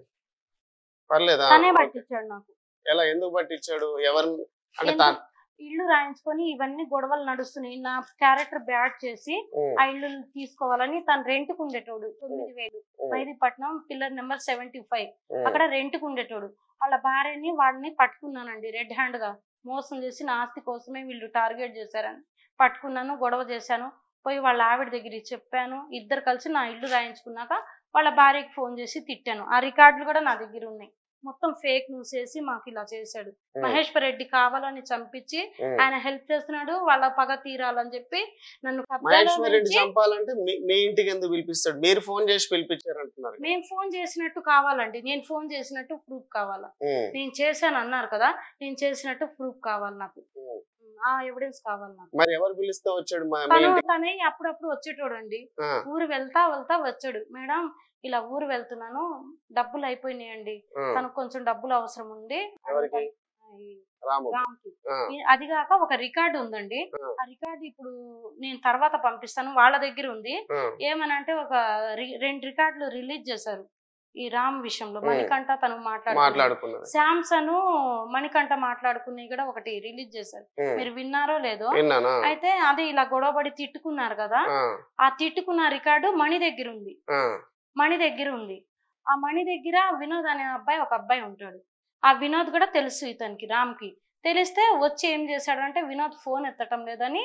పర్లేదా తనే ఓకే. పట్టించాడు నాకు ఎలా ఎందుకు పట్టించాడు ఎవరు అంటే ఎందుకు? తా- ఇల్లు రాయించుకొని ఇవన్నీ గొడవలు నడుస్తున్నాయి నా క్యారెక్టర్ బ్యాడ్ చేసి ఉమ్, ఆ ఇల్లు తీసుకోవాలని తను రెంట్ కు ఉండేటోడు తొమ్మిది వేలు ఉమ్, Mehdipatnam pillar number seventy five ఉమ్. అక్కడ రెంట్ కు ఉండేటోడు వాళ్ళ భార్యని వాడిని పట్టుకున్నానండి రెడ్ హ్యాండ్ గా మోసం చేసి నా ఆస్తి కోసమే వీళ్ళు టార్గెట్ చేశారని పట్టుకున్నాను గొడవ చేశాను పోయి వాళ్ళ ఆవిడ దగ్గరికి చెప్పాను ఇద్దరు కలిసి నా ఇల్లు రాయించుకున్నాక వాళ్ళ భార్యకి ఫోన్ చేసి తిట్టాను ఆ రికార్డులు కూడా నా దగ్గర ఉన్నాయి మొత్తం ఫేక్ న్యూస్ వేసి మాకు ఇలా చేశాడు ఉమ్, మహేశ్వర్ రెడ్డి కావాలని చంపించి ఉమ్. ఆయన హెల్ప్ చేస్తున్నాడు వాళ్ళ పగ తీరాలని చెప్పి నన్ను కబ్జాలో మహేశ్వర్ రెడ్డి పెంచి చంపాలంటే మీ- మీ ఇంటికి ఎందుకు పిలిపిస్తాడు మీరు ఫోన్ చేసి పిలిపించారు అంటున్నారు మేము ఫోన్ చేసినట్టు కావాలండి నేను ఫోన్ చేసినట్టు ప్రూఫ్ కావాలా ఉమ్, నేను చేశాను అన్నారు కదా నేను చేసినట్టు ప్రూఫ్ కావాలి నాకు ఉమ్. ఆ ఎవిడెన్స్ కావాలి నాకు మరి ఎవరు పిలిస్తే వచ్చాడు మా- మీ తను ఇంటికి తనే అప్పుడప్పుడు వచ్చేటోడండి ఆ, ఊరు వెళ్తా వెళ్తా వచ్చాడు మేడం ఇలా ఊరు వెళ్తున్నాను డబ్బులు అయిపోయినాయండి ఆ. తనకు కొంచెం డబ్బులు అవసరం ఉంది ఎవరికి? ఈ రాము రామ్కి ఆ, ఈ- అది కాక ఒక రికార్డు ఉందండి ఆ. ఆ రికార్డు ఇప్పుడు నేను తర్వాత పంపిస్తాను వాళ్ళ దగ్గర ఉంది ఆ, ఏమనంటే ఒక రి- రెండు రికార్డులు రిలీజ్ చేశారు ఈ రామ్ విషయంలో ఉమ్. మణికంఠ తను మాట్లాడు మాట్లాడుకున్నారు శాంసన్ మణికంఠ మాట్లాడుకుని కూడా ఒకటి రిలీజ్ చేశారు ఉమ్, మీరు విన్నారో లేదో విన్నానా అయితే అది ఇలా గొడవపడి తిట్టుకున్నారు కదా ఆ, ఆ తిట్టుకున్న రికార్డు మణి దగ్గర ఉంది ఆ, మణి దగ్గర ఉంది ఆ మణి దగ్గర వినోద్ అనే అబ్బాయి ఒక అబ్బాయి ఉంటాడు ఆ వినోద్ కూడా తెలుసు ఇతనికి రామ్కి తెలిస్తే వచ్చి ఏం చేశాడంటే వినోద్ ఫోన్ ఎత్తటం లేదని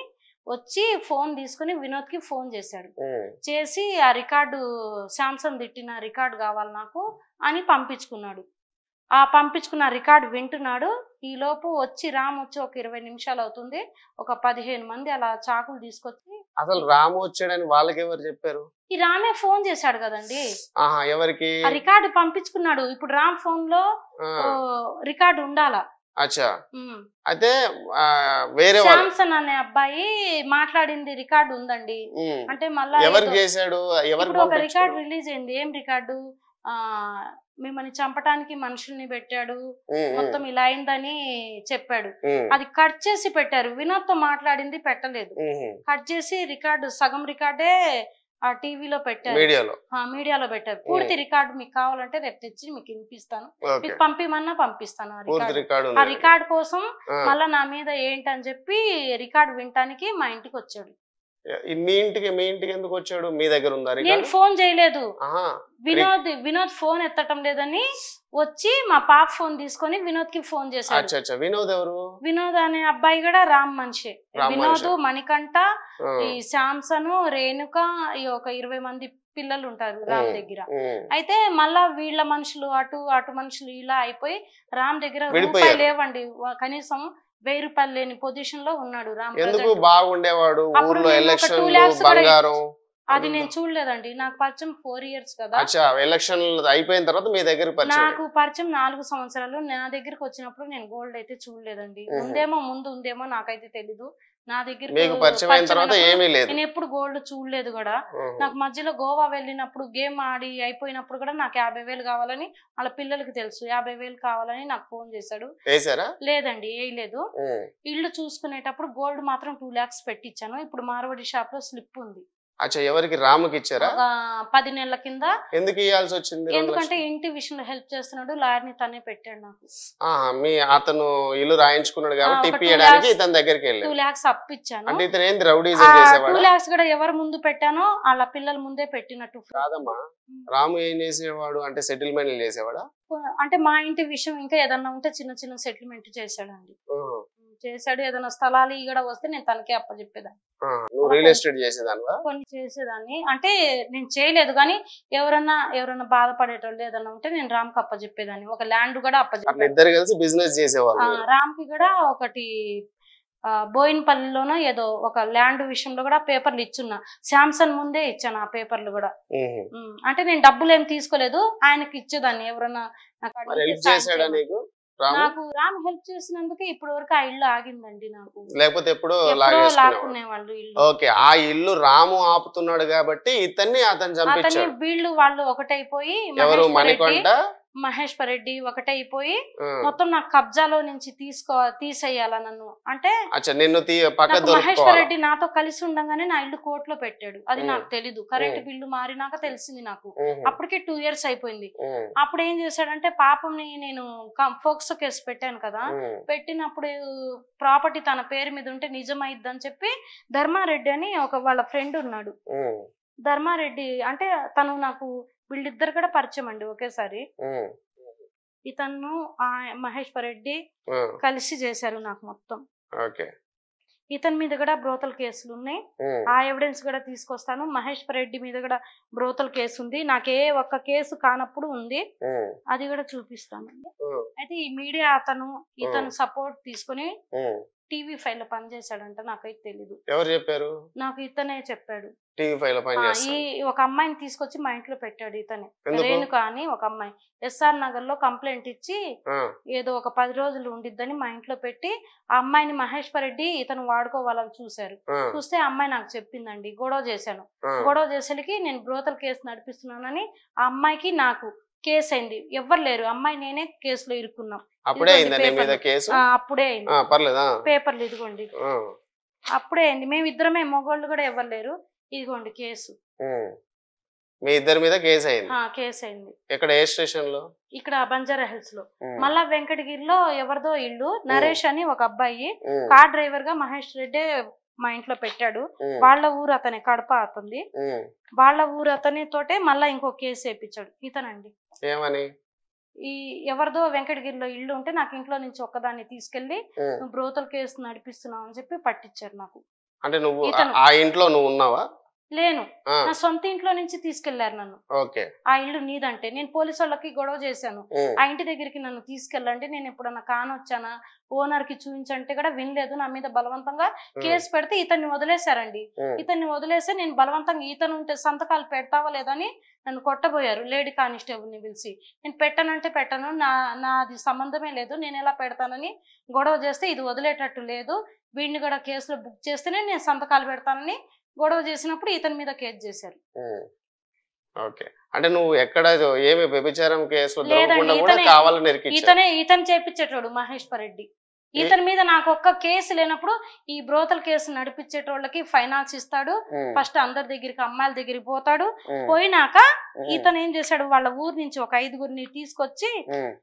వచ్చి ఫోన్ తీసుకుని వినోద్ కి ఫోన్ చేశాడు ఉమ్, చేసి ఆ రికార్డు శాంసంగ్ తిట్టిన రికార్డు కావాలి నాకు అని పంపించుకున్నాడు ఆ పంపించుకున్న రికార్డు వింటున్నాడు ఈ లోపు వచ్చి రామ్ వచ్చి ఒక ఇరవై నిమిషాలు అవుతుంది ఒక పదిహేను మంది అలా చాకులు తీసుకొచ్చి అసలు రాము వచ్చాడని వాళ్ళకి ఎవరు చెప్పారు ఈ రామే ఫోన్ చేశాడు కదండి ఆహా ఎవరికి ఆ రికార్డు పంపించుకున్నాడు ఇప్పుడు రామ్ ఫోన్ లో ఆ, ఓ, రికార్డు ఉండాలా అచ్చా ఉమ్. అయితే ఆ, వేరే వాళ్ళు శాంసన్ అనే అబ్బాయి మాట్లాడింది రికార్డు ఉందండి ఉమ్, అంటే మళ్ళా ఎవరు ఏదో- చేశాడు ఎవరు ఇప్పుడు ఒక రికార్డు రిలీజ్ అయింది ఏం రికార్డు ఆ మిమ్మల్ని చంపటానికి మనుషుల్ని పెట్టాడు మొత్తం ఇలా అయిందని చెప్పాడు అది కట్ చేసి పెట్టారు వినోద్ తో మాట్లాడింది పెట్టలేదు కట్ చేసి రికార్డు సగం రికార్డే ఆ టీవీలో పెట్టారు మీడియాలో ఆ మీడియాలో పెట్టారు పూర్తి రికార్డు మీకు కావాలంటే రేపు తెచ్చి మీకు వినిపిస్తాను ఓకే మీకు పంపిమన్నా పంపిస్తాను ఆ పూర్తి రికార్డు రికార్డు ఆ ఉంది రికార్డ్ కోసం ఆ, మళ్ళా నా మీద ఏంటని చెప్పి రికార్డు వినటానికి మా ఇంటికి వచ్చాడు మీ ఇంటికి మీ ఇంటికి ఎందుకు వచ్చాడు మీ దగ్గర ఉందా నేను రికార్డు ఫోన్ చేయలేదు ఆహా, వినోద్ వినోద్ ఫోన్ ఎత్తటం లేదని వచ్చి మా పాప ఫోన్ తీసుకొని వినోద్ కి ఫోన్ చేశాడు అచ్చా అచ్చా వినోద్ ఎవరు వినోద్ అనే అబ్బాయి కూడా రామ్ మనిషి రామ్ వినోద్ మనిషే. మణికంఠ ఆ, ఈ శాంసను రేణుక ఈ ఒక ఇరవై మంది పిల్లలు ఉంటారు రామ్ ఉమ్, దగ్గర ఉమ్, అయితే మళ్ళా వీళ్ళ మనుషులు అటు అటు మనుషులు ఇలా అయిపోయి రామ్ దగ్గర విడిపోయారు. రూపాయి లేవండి వా- కనీసం వెయ్యి రూపాయలు లేని పొజిషన్ లో ఉన్నాడు రామ్ ఎందుకు present. బాగుండేవాడు అప్పుడు ఊర్లో నేను ఒక ఎలక్షన్ two lakhs కూడా బంగారం అది నేను చూడలేదండి నాకు పరిచయం ఫోర్ ఇయర్స్ కదా అచ్చా ఎలక్షన్ అయిపోయిన తర్వాత మీ దగ్గర పరిచయం నాకు పరిచయం నాలుగు సంవత్సరాలు నా దగ్గరికి వచ్చినప్పుడు నేను గోల్డ్ అయితే చూడలేదండి మ్మ్. ఉందేమో ముందు ఉందేమో నాకైతే తెలీదు నా దగ్గర మీకు పరిచయం అయిన తర్వాత ఏమీ లేదు నేను ఎప్పుడు గోల్డ్ చూడలేదు కూడా ఉహు. నాకు మధ్యలో గోవా వెళ్ళినప్పుడు గేమ్ ఆడి అయిపోయినప్పుడు కూడా నాకు యాభై వేలు కావాలని వాళ్ళ పిల్లలకి తెలుసు యాభై వేలు కావాలని నాకు ఫోన్ చేశాడు వేసారా లేదండి వేయలేదు ఉమ్. ఇల్లు చూసుకునేటప్పుడు గోల్డ్ మాత్రం టూ లాక్స్ పెట్టించాను ఇప్పుడు మార్వాడి షాప్ లో స్లిప్ ఉంది అచ్చా ఎవరికి రాముకి ఇచ్చారా ఒక పది నెలల కింద ఎందుకు ఇవ్వాల్సి వచ్చింది రెండు ఎందుకంటే లక్షలు? ఇంటి విషయంలో హెల్ప్ చేస్తున్నాడు లాయర్ ని తనే పెట్టాడు నాకు ఆహా, మీ అతను ఇల్లు రాయించుకున్నాడు కాబట్టి ఆ, ఒక టిప్పి two ఇవ్వడానికి lakhs- ఇతని దగ్గరికి టూ వెళ్ళాడు లాక్స్ అప్పిచ్చాను అంటే ఇతను ఏంది రౌడీజం చేసేవాడు టూ లాక్స్ కూడా ఎవరు ముందు పెట్టానో వాళ్ళ పిల్లల ముందే పెట్టినట్టు కాదమ్మా రాము ఏం చేసేవాడు అంటే సెటిల్మెంట్ చేసేవాడా అంటే మా ఇంటి విషయం ఇంకా ఏదన్నా ఉంటే చిన్న చిన్న సెటిల్మెంట్ చేశాడండి ఉహు. చేశాడు ఏదైనా స్థలాలు ఇక్కడ వస్తే నేను తనకే అప్పచెప్పేదాన్ని ఆ, నువ్వు రియల్ ఎస్టేట్ చేసేదానివా కొన్ని చేసేదాన్ని అంటే నేను చేయలేదు కానీ ఎవరన్నా ఎవరన్నా బాధపడేటోళ్ళు ఏదన్నా ఉంటే నేను రామ్కి అప్పచెప్పేదాన్ని ఒక ల్యాండ్ కూడా అట్లా అప్పచెప్పాను ఇద్దరు కలిసి బిజినెస్ చేసేవాళ్ళు ఆ, రామ్కి కూడా ఒకటి ఆ, బోయిన్పల్లిలోనో ఏదో ఒక ల్యాండ్ విషయంలో కూడా పేపర్లు ఇచ్చున్నా శాంసంగ్ ముందే ఇచ్చాను ఆ పేపర్లు కూడా ఉహు. ఉమ్, అంటే నేను డబ్బులు ఏం తీసుకోలేదు ఆయనకి ఇచ్చేదాన్ని ఎవరన్నా నాకు మరి అడిగితే హెల్ప్ సాయం చేశాడా చేయమని. నీకు రాము నాకు రామ్ హెల్ప్ చేసినందుకు ఇప్పటి వరకు ఆ ఇల్లు ఆగిందండి నాకు లేకపోతే ఎప్పుడో ఎప్పుడో లాగేసుకునేవాడు లాక్కునేవాళ్ళు ఇల్లు ఓకే ఆ ఇల్లు రాము ఆపుతున్నాడు కాబట్టి ఇతన్ని అతను అతని చంపించాడు వీళ్ళు వాళ్ళు ఒకటైపోయి ఎవరు మహేశ్వర్ రెడ్డి మణికంఠ మహేశ్వర్ రెడ్డి ఒకటైపోయి ఆ. మొత్తం నాకు కబ్జాలో నుంచి తీసుకో తీసేయాల నన్ను అంటే అచ్చా నిన్ను తీ పక్క నాకు మహేశ్వర్ దొరుకుకోవాలి రెడ్డి నాతో కలిసి ఉండగానే నా ఇల్లు కోర్టులో పెట్టాడు అది ఉమ్. నాకు తెలీదు కరెంట్ ఉమ్. బిల్లు మారినాక తెలిసింది నాకు ఉహు. అప్పటికే టూ ఇయర్స్ అయిపోయింది ఉహు. అప్పుడు ఏం చేశాడంటే పాపంని నేను ఫోక్సో కేసు పెట్టాను కదా ఉహు. పెట్టినప్పుడు ప్రాపర్టీ తన పేరు మీద ఉంటే నిజమైద్దని చెప్పి ధర్మారెడ్డి అని ఒక వాళ్ళ ఫ్రెండ్ ఉన్నాడు ఉహు. ధర్మారెడ్డి అంటే తను నాకు వీళ్ళిద్దరు కూడా పరిచయం అండి ఒకేసారి ఉహు. ఇతను ఆ మహేశ్వర్ రెడ్డి ఉహు. కలిసి చేశారు నాకు మొత్తం ఓకే ఇతని మీద కూడా బ్రోతల్ కేసులు ఉన్నాయి ఉహు. ఆ ఎవిడెన్స్ కూడా తీసుకొస్తాను మహేశ్వర్ రెడ్డి మీద కూడా బ్రోతల్ కేసు ఉంది నాకు ఏ ఒక్క కేసు కానప్పుడు ఉంది ఉహు. అది కూడా చూపిస్తాను ఉహు. అయితే ఈ మీడియా అతను ఇతను సపోర్ట్ తీసుకుని ఉహు. టీవీ ఫైవ్ లో పనిచేశాడంట నాకైతే తెలీదు ఎవరు చెప్పారు నాకు ఇతనే చెప్పాడు టీవీ ఫైవ్ లో పని ఆ, ఈ చేస్తాను ఒక అమ్మాయిని తీసుకొచ్చి మా ఇంట్లో పెట్టాడు ఇతనే ఎందుకు? రేణుక అని ఒక అమ్మాయి ఎస్ఆర్ నగర్ లో కంప్లైంట్ ఇచ్చి ఆ. ఏదో ఒక పది రోజులు ఉండిద్దని మా ఇంట్లో పెట్టి ఆ అమ్మాయిని మహేశ్వర్ రెడ్డి ఇతను వాడుకోవాలని చూశారు ఆ. చూస్తే ఆ అమ్మాయి నాకు చెప్పిందండి గొడవ చేశాను ఆ. గొడవ చేసేకి నేను బ్రోతల్ కేసు నడిపిస్తున్నానని ఆ అమ్మాయికి నాకు కేసు అయింది ఎవ్వరు లేరు అమ్మాయి నేనే కేసులో ఇరుక్కున్నాం అప్పుడే ఇదిగోండి అయిందా నీ మీద పేపర్లు. కేసు ఆ, అప్పుడే అయింది ఆ, పర్లేదా పేపర్లు ఇదిగోండి ఆ. అప్పుడే అయింది మేము ఇద్దరమే మగోళ్ళు కూడా ఎవ్వరు లేరు ఇదిగోండి కేసు ఉహు. మీ ఇద్దరి మీద కేసు అయింది ఆ కేసు అయింది ఎక్కడ ఏ స్టేషన్ లో ఇక్కడ బంజారా హిల్స్ లో ఉహు. మళ్ళా వెంకటగిరిలో ఎవరిదో ఇల్లు నరేష్ అని ఒక అబ్బాయి ఉహు. కార్ డ్రైవర్ గా మహేష్ రెడ్డి మా ఇంట్లో పెట్టాడు ఉహు. వాళ్ళ ఊరు అతని కడప అతంది ఉహు. వాళ్ళ ఊరు అతని తోటే మళ్ళా ఇంకో కేసు వేయించాడు ఇతనండి ఏమని ఈ ఎవరిదో వెంకటగిరిలో ఇల్లు ఉంటే నాకు ఇంట్లో నుంచి ఒక్కదాన్ని తీసుకెళ్లి ఉహు. నువ్వు బ్రోతల్ కేసు నడిపిస్తున్నావు అని చెప్పి పట్టించారు నాకు అంటే నువ్వు ఆ- ఇతను. ఆ ఇంట్లో నువ్వు ఉన్నావా లేను ఆ, నా సొంత ఇంట్లో నుంచి తీసుకెళ్లారు నన్ను ఓకే ఆ ఇల్లు నీదంటే నేను పోలీసు వాళ్ళకి గొడవ చేశాను ఉమ్, ఆ ఇంటి దగ్గరికి నన్ను తీసుకెళ్ళండి నేను ఎప్పుడన్నా కానొచ్చానా ఓనర్ కి చూపించంటే కూడా వినలేదు నా మీద బలవంతంగా కేసు పెడితే ఇతన్ని వదిలేశారండి ఉమ్, ఇతన్ని వదిలేస్తే నేను బలవంతంగా ఇతను ఉంటే సంతకాలు పెడతావా లేదని నన్ను కొట్టబోయారు లేడీ కానిస్టేబుల్ని పిలిచి నేను పెట్టనంటే పెట్టను నా నాది సంబంధమే లేదు నేను ఎలా పెడతానని గొడవ చేస్తే ఇది వదిలేటట్టు లేదు వీడిని కూడా కేసులో బుక్ చేస్తేనే నేను సంతకాలు పెడతానని గొడవ చేసినప్పుడు ఇతని మీద కేసు చేశారు ఉమ్. ఓకే అంటే నువ్వు ఎక్కడ ఏమి వ్యభిచారం కేసులో లేదండి, దొరకకుండా కూడా ఇతనే- కావాలని ఇరికిచ్చావు ఇతనే ఇతను చేపించేటోడు మహేశ్వర్ రెడ్డి ఇతని మీద నాకు ఒక్క కేసు లేనప్పుడు ఈ బ్రోతల్ కేసు నడిపించేటోళ్ళకి ఫైనాన్స్ ఇస్తాడు ఉమ్, ఫస్ట్ అందరి దగ్గరికి అమ్మాయిల దగ్గరికి పోతాడు ఉమ్, పోయినాక ఉమ్, ఇతను ఏం చేశాడు వాళ్ళ ఊరు నుంచి ఒక ఐదుగురిని తీసుకొచ్చి ఉమ్.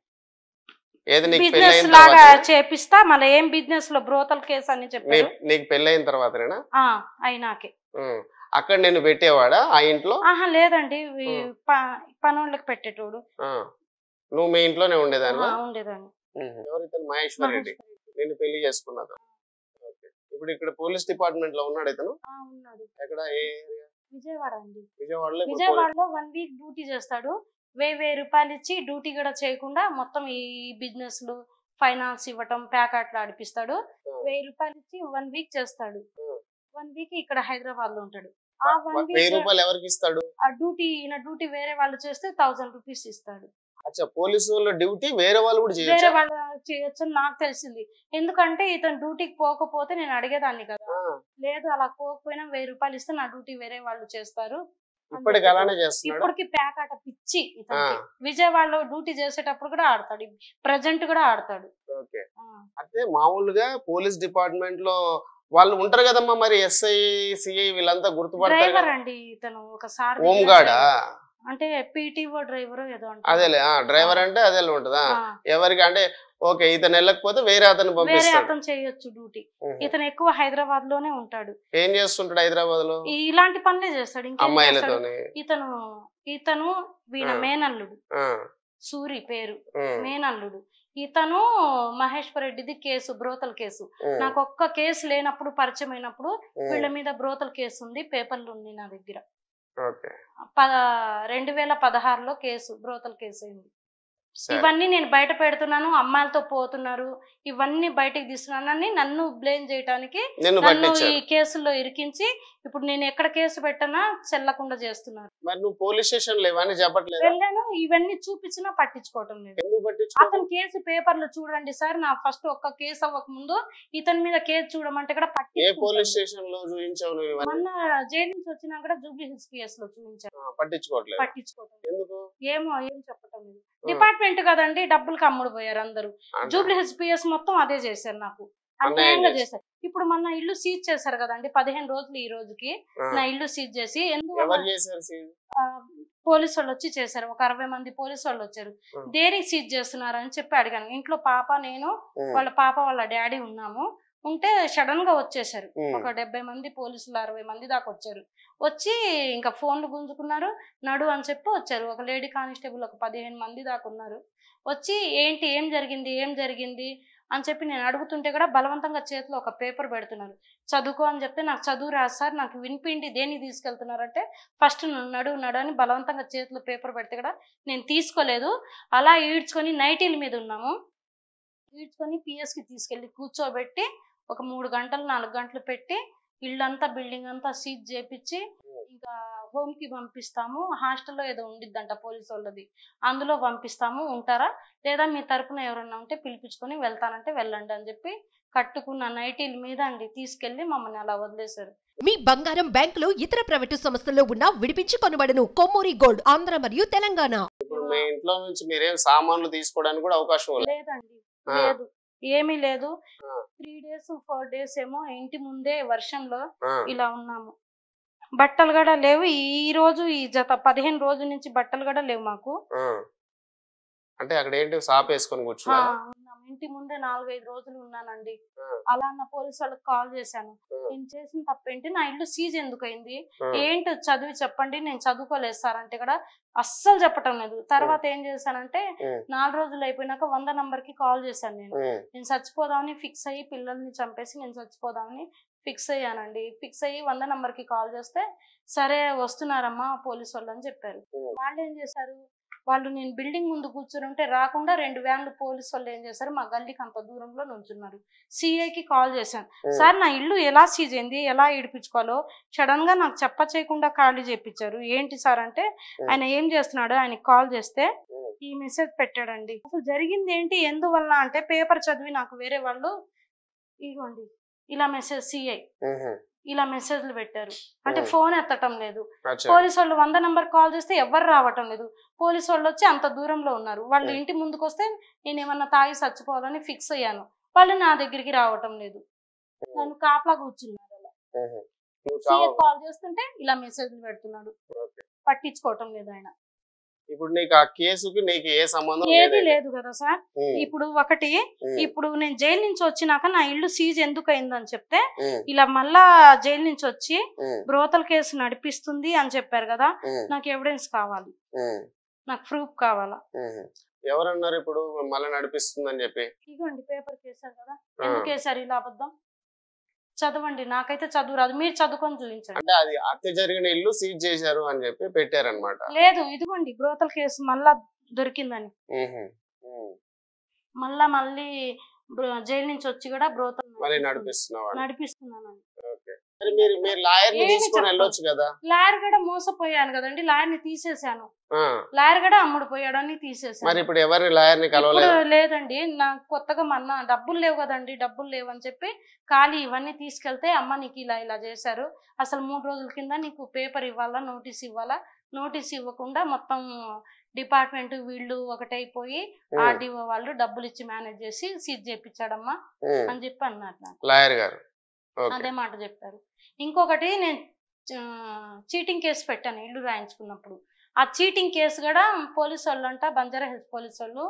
ఏది నీకు బిజినెస్ పెళ్ళైన లాగా తర్వాత చేపిస్తా మళ్ళీ ఏం బిజినెస్ లో బ్రోతల్ కేసు అని చెప్పారు నీకు పెళ్ళైన తర్వాతనేనా ఆ అయినాకే ఉమ్. అక్కడ నేను పెట్టేవాడా ఆ ఇంట్లో ఆహా లేదండి ఈ ఉమ్. ప- పనోళ్ళకి పెట్టేటోడు ఆ. నువ్వు మీ ఇంట్లోనే ఉండేదానివా ఆ, ఉండేదాన్ని ఎవరితను మహేశ్వర్ రెడ్డి నేను పెళ్లి చేసుకున్నది ఓకే. ఇప్పుడు ఇక్కడ పోలీస్ డిపార్ట్మెంట్ లో ఉన్నాడు ఇతను ఆ, ఉన్నాడు ఎక్కడ ఏ area? విజయవాడ అండి విజయవాడలో ఇప్పుడు పోలీస్- విజయవాడలో వన్ వీక్ డ్యూటీ చేస్తాడు వెయ్యి వెయ్యి రూపాయలు ఇచ్చి డ్యూటీ కూడా చేయకుండా మొత్తం ఈ బిజినెస్ లు ఫైనాన్స్ ఇవ్వటం ప్యాకెట్లు ఆడిపిస్తాడు Hmm. వెయ్యి రూపాయలు ఇచ్చి వన్ వీక్ చేస్తాడు Hmm. వన్ వీక్ ఇక్కడ హైదరాబాద్ లో ఉంటాడు ఆ వన్ వెయ్యి వీక్ రూపాయలు ఎవరికి ఇస్తాడు ఆ డ్యూటీ ఈయన డ్యూటీ వేరే వాళ్ళు చేస్తే థౌసండ్ రూపీస్ ఇస్తాడు అచ్చా పోలీసు వాళ్ళ డ్యూటీ వేరే వాళ్ళు కూడా వేరే చేయొచ్చు వాళ్ళు చేయొచ్చు అని నాకు తెలిసింది ఎందుకంటే ఇతను డ్యూటీకి పోకపోతే నేను అడిగేదాన్ని కదా లేదు అలా పోకపోయినా వెయ్యి రూపాయలు ఇస్తే నా డ్యూటీ వేరే వాళ్ళు చేస్తారు అని ఇప్పటికి చెప్పాడు. అలానే చేస్తున్నాడు ఇప్పటికి ప్యాక్ ఆట పిచ్చి ఇతనికి విజయవాడలో డ్యూటీ చేసేటప్పుడు కూడా ఆడతాడు ప్రజెంట్ కూడా ఆడతాడు ఓకే ఆ. అంటే మామూలుగా పోలీస్ డిపార్ట్మెంట్ లో వాళ్ళు ఉంటారు కదమ్మా మరి ఎస్ఐ సిఐ వీళ్ళంతా గుర్తుపడతారు డ్రైవర్ కదా అండి ఇతను ఒకసారి హోమ్ గార్డా అంటే పీటీఓ డ్రైవర్ ఏదో అంటారు. అదేలే డ్రైవర్ అంటే అదే ఉంటదా ఆ, ఎవరికి అంటే ఓకే ఇతను వెళ్ళకపోతే వేరే అతను వేరే పంపిస్తాడు అతను చేయొచ్చు డ్యూటీ ఉహు. ఇతను ఎక్కువ హైదరాబాద్ లోనే ఉంటాడు ఏం చేస్తుంటాడు హైదరాబాద్ లో ఈ- ఇలాంటి పనులే చేస్తాడు ఇంకేం చేస్తాడు? అమ్మాయిలతోని ఇతను ఇతను వీణ ఆ. మేనల్లుడు ఆ, సూరి పేరు ఉమ్, మేనల్లుడు ఇతను మహేశ్వర్ రెడ్డిది కేసు బ్రోతల్ కేసు ఉమ్, నాకు ఒక్క కేసు లేనప్పుడు పరిచయం అయినప్పుడు ఉమ్, వీళ్ళ మీద బ్రోతల్ కేసు ఉంది పేపర్లు ఉంది నా దగ్గర ఓకే ప రెండు వేల పదహారులో కేసు బ్రోతల్ కేసు అయింది సరే ఇవన్నీ నేను బయట పెడుతున్నాను అమ్మాయిలతో పోతున్నారు ఇవన్నీ బయటకు తీస్తున్నానని నన్ను బ్లేమ్ చేయడానికి నిన్ను నన్ను ఈ పట్టించారు కేసుల్లో ఇరికించి ఇప్పుడు నేను ఎక్కడ కేసు పెట్టనా చెల్లకుండా చేస్తున్నారు మరి నువ్వు పోలీస్ స్టేషన్ లో ఇవన్నీ చెప్పట్లేదు వెళ్ళాను ఇవన్నీ చూపించినా పట్టించుకోవటం లేదు ఎందుకు పట్టించుకో అతని కేసు పేపర్లు చూడండి సార్ నా ఫస్ట్ ఒక్క కేసు అవ్వక ముందు ఇతని మీద కేసు చూడమంటే కూడా ఏ పోలీస్ పట్టించుకుంటాను. స్టేషన్ లో చూపించావు నువ్వు ఇవన్నీ మొన్న జైలు నుంచి వచ్చినా కూడా జూబ్లీ హిల్స్ పిఎస్ లో చూపించాను ఆ, పట్టించుకోవట్లేదు పట్టించుకోవటం లేదు. ఎందుకు ఏమో ఏం చెప్పటం లేదు డిపార్ట్మెంట్ కదండి డబ్బులకి అమ్ముడు పోయారు అందరూ అంటే- జూబ్లీ హిల్స్ పిఎస్ మొత్తం అదే చేశారు నాకు అన్యాయం అన్యాయంగా చేశారు. చేశారు ఇప్పుడు మన ఇల్లు సీజ్ చేశారు కదండి పదిహేను రోజులు ఈ రోజుకి ఆ, నా ఇల్లు సీజ్ చేసి ఎందువల్ల ఎవరు చేశారు సీన్ ఆ, పోలీసు వాళ్ళు వచ్చి చేశారు ఒక అరవై మంది పోలీసు వాళ్ళు వచ్చారు Hmm. దేనికి సీజ్ చేస్తున్నారు అని చెప్పి అడిగాను ఇంట్లో పాప నేను ఉమ్, వాళ్ళ పాప వాళ్ళ డాడీ ఉన్నాము ఉంటే సడన్ గా వచ్చేసారు ఉమ్, ఒక డెబ్బై మంది పోలీసులు అరవై మంది దాకా వచ్చారు వచ్చి ఇంకా ఫోన్లు గుంజుకున్నారు నడు అని చెప్పి వచ్చారు ఒక లేడీ కానిస్టేబుల్ ఒక పదిహేను మంది దాకా ఉన్నారు వచ్చి ఏంటి ఏం జరిగింది ఏం జరిగింది అని చెప్పి నేను అడుగుతుంటే కూడా బలవంతంగా చేతిలో ఒక పేపర్ పెడుతున్నారు చదువుకో అని చెప్తే నాకు చదువు రాదు సార్ నాకు వినిపిండి దేనికి తీసుకెళ్తున్నారంటే ఫస్ట్ నడు నడు అని బలవంతంగా చేతిలో పేపర్ పెడితే కూడా నేను తీసుకోలేదు అలా ఈడ్చుకొని నైటీల మీద ఉన్నాము ఈడ్చుకొని PS కి తీసుకెళ్ళి కూర్చోబెట్టి ఒక మూడు గంటలు నాలుగు గంటలు పెట్టి ఇల్లంతా బిల్డింగ్ అంతా సీజ్ చేపించి ఇంకా హోమ్ కి పంపిస్తాము హాస్టల్లో ఏదో ఉండిద్దంట పోలీస్ వాళ్ళది అందులో పంపిస్తాము ఉంటారా లేదా మీ తరపున ఎవరన్నా ఉంటే పిలిపించుకొని వెళ్తానంటే వెళ్ళండి అని చెప్పి కట్టుకున్న నైటీల మీద అండి తీసుకెళ్లి మమ్మల్ని అలా వదిలేశారు మీ బంగారం బ్యాంకులో ఇతర ప్రైవేటు సంస్థల్లో ఉన్న విడిపించి కొనబడను కొమ్మూరి గోల్డ్ ఆంధ్ర మరియు తెలంగాణ ఇప్పుడు మీ ఇంట్లో నుంచి మీరేం సామాన్లు తీసుకోవడానికి కూడా అవకాశం లేదు లేదండి ఆ. లేదు ఏమీ లేదు ఆ. త్రీ డేస్ ఫోర్ డేస్ ఏమో ఇంటి ముందే వర్షంలో ఆ, ఇలా ఉన్నాము బట్టలు కూడా లేవు ఈ రోజు ఈ జత పదిహేను రోజుల నుంచి బట్టలు కూడా లేవు మాకు ఆ. అంటే అక్కడ ఏంటి సాప్ వేసుకొని ఆ, కూర్చున్నా ఉన్నాము. ఇంటి ముందే నాలుగైదు రోజులు ఉన్నానండి ఆ. అలా నా పోలీసు వాళ్ళకి కాల్ చేశాను ఆ. నేను చేసిన తప్పేంటి నా ఇల్లు సీజ్ ఎందుకు అయింది ఆ. ఏంటి చదివి చెప్పండి నేను చదువుకోలేదు సార్ అంటే కూడా అస్సలు చెప్పటం లేదు తర్వాత ఏం చేశానంటే ఉమ్, నాలుగు రోజులు అయిపోయినాక వంద నంబర్ కి కాల్ చేశాను నేను ఉమ్, నేను చచ్చిపోదామని ఫిక్స్ అయ్యి పిల్లల్ని చంపేసి నేను చచ్చిపోదామని ఫిక్స్ అయ్యానండి ఫిక్స్ అయ్యి వంద నంబర్ కి కాల్ చేస్తే సరే వస్తున్నారమ్మా పోలీసు వాళ్ళు అని చెప్పారు Hmm. వాళ్ళు ఏం చేశారు వాళ్ళు నేను బిల్డింగ్ ముందు కూర్చొని ఉంటే రాకుండా రెండు వ్యాన్లు పోలీసు వాళ్ళు ఏం చేశారు మా గల్లీకి అంత దూరంలో నుంచున్నారు సిఐకి కాల్ చేశాను Hmm. సార్ నా ఇల్లు ఎలా సీజ్ అయింది ఎలా ఇడిపించుకోవాలో సడన్ గా నాకు చెప్ప చేయకుండా ఖాళీ చేయించారు ఏంటి సార్ అంటే ఆయన ఏం చేస్తున్నాడు ఆయనకి కాల్ చేస్తే Hmm. ఈ మెసేజ్ పెట్టాడండి అసలు జరిగింది ఏంటి ఎందువల్ల అంటే పేపర్ చదివి నాకు వేరే వాళ్ళు ఇగోండి ఇలా మెసేజ్ సిఐ ఉహు. ఇలా మెసేజ్లు పెట్టారు అంటే Hmm. ఫోన్ ఎత్తటం లేదు అచ్చా. పోలీసు వాళ్ళు వంద నంబర్ కాల్ చేస్తే ఎవరు రావటం లేదు పోలీసు వాళ్ళు వచ్చి అంత దూరంలో ఉన్నారు వాళ్ళు Hmm. ఇంటి ముందుకు వస్తే నేను ఏమన్నా తాగి చచ్చిపోవాలని ఫిక్స్ అయ్యాను వాళ్ళు నా దగ్గరికి రావటం లేదు నన్ను కాపలా కూర్చున్నారు అలా ఉహు. నువ్వు సీఏ చావు. కాల్ చేస్తుంటే ఇలా మెసేజ్లు పెడుతున్నాడు Okay. పట్టించుకోవటం లేదు ఆయన ఇప్పుడు నీకు ఆ కేసుకి నీకు ఏ సంబంధం ఏది లేదే. లేదు కదా సార్ ఉమ్, ఇప్పుడు ఒకటి ఉమ్, ఇప్పుడు నేను జైలు నుంచి వచ్చినాక నా ఇల్లు సీజ్ ఎందుకు అయిందని చెప్తే ఉమ్, ఇలా మళ్ళా జైలు నుంచి వచ్చి ఉమ్, బ్రోతల్ కేసు నడిపిస్తుంది అని చెప్పారు కదా ఉమ్, నాకు ఎవిడెన్స్ కావాలి ఉమ్, నాకు ప్రూఫ్ కావాలా ఉమ్. ఎవరన్నారు ఇప్పుడు మళ్ళీ నడిపిస్తుందని చెప్పి ఇదిగోండి పేపర్ కేసారు కదా ఆ. ఎందుకు వేసారు ఇలా అబద్ధం చదవండి నాకైతే చదువు రాదు మీరు చదువుకొని చూపించండి అంటే అది హత్య జరిగిన ఇల్లు సీజ్ చేశారు అని చెప్పి పెట్టారనమాట లేదు ఇదిగోండి బ్రోతల్ కేసు మళ్ళా దొరికిందని మళ్ళా మళ్ళీ బ్రో- జైలు నుంచి వచ్చి కూడా బ్రోతల్ మళ్ళీ నడిపిస్తున్నావు నడిపిస్తున్నానని మరి మీరు మీరు లాయర్ ని ఏమి తీసుకొని చెప్పను. వెళ్ళొచ్చు కదా లాయర్ కూడా మోసపోయాను కదండి లాయర్ ని తీసేశాను ఆ, లాయర్ కూడా అమ్ముడు పోయాడని తీసేశాను మరి ఇప్పుడు ఎవరి లాయర్ ని ఇప్పుడు కలవలేదు లేదండి నాకు కొత్తగా మొన్న డబ్బులు లేవు కదండి డబ్బులు లేవు అని చెప్పి ఖాళీ ఇవన్నీ తీసుకెళ్తే అమ్మ నీకు ఇలా ఇలా చేశారు అసలు మూడు రోజుల కింద నీకు పేపర్ ఇవ్వాలా నోటీస్ ఇవ్వాలా నోటీస్ ఇవ్వకుండా మొత్తం డిపార్ట్మెంట్ వీళ్ళు ఒకటైపోయి ఆర్డీఓ వాళ్ళు డబ్బులు ఇచ్చి మేనేజ్ చేసి సీజ్ చేయించాడమ్మా అని చెప్పి అన్నారు నాకు లాయర్ గారు ఓకే అదే మాట చెప్పారు ఇంకొకటి నేను చీటింగ్ కేసు పెట్టాను ఇల్లు రాయించుకున్నప్పుడు ఆ చీటింగ్ కేసు కూడా పోలీసు వాళ్ళు అంట బంజారా హిల్స్ పోలీసు వాళ్ళు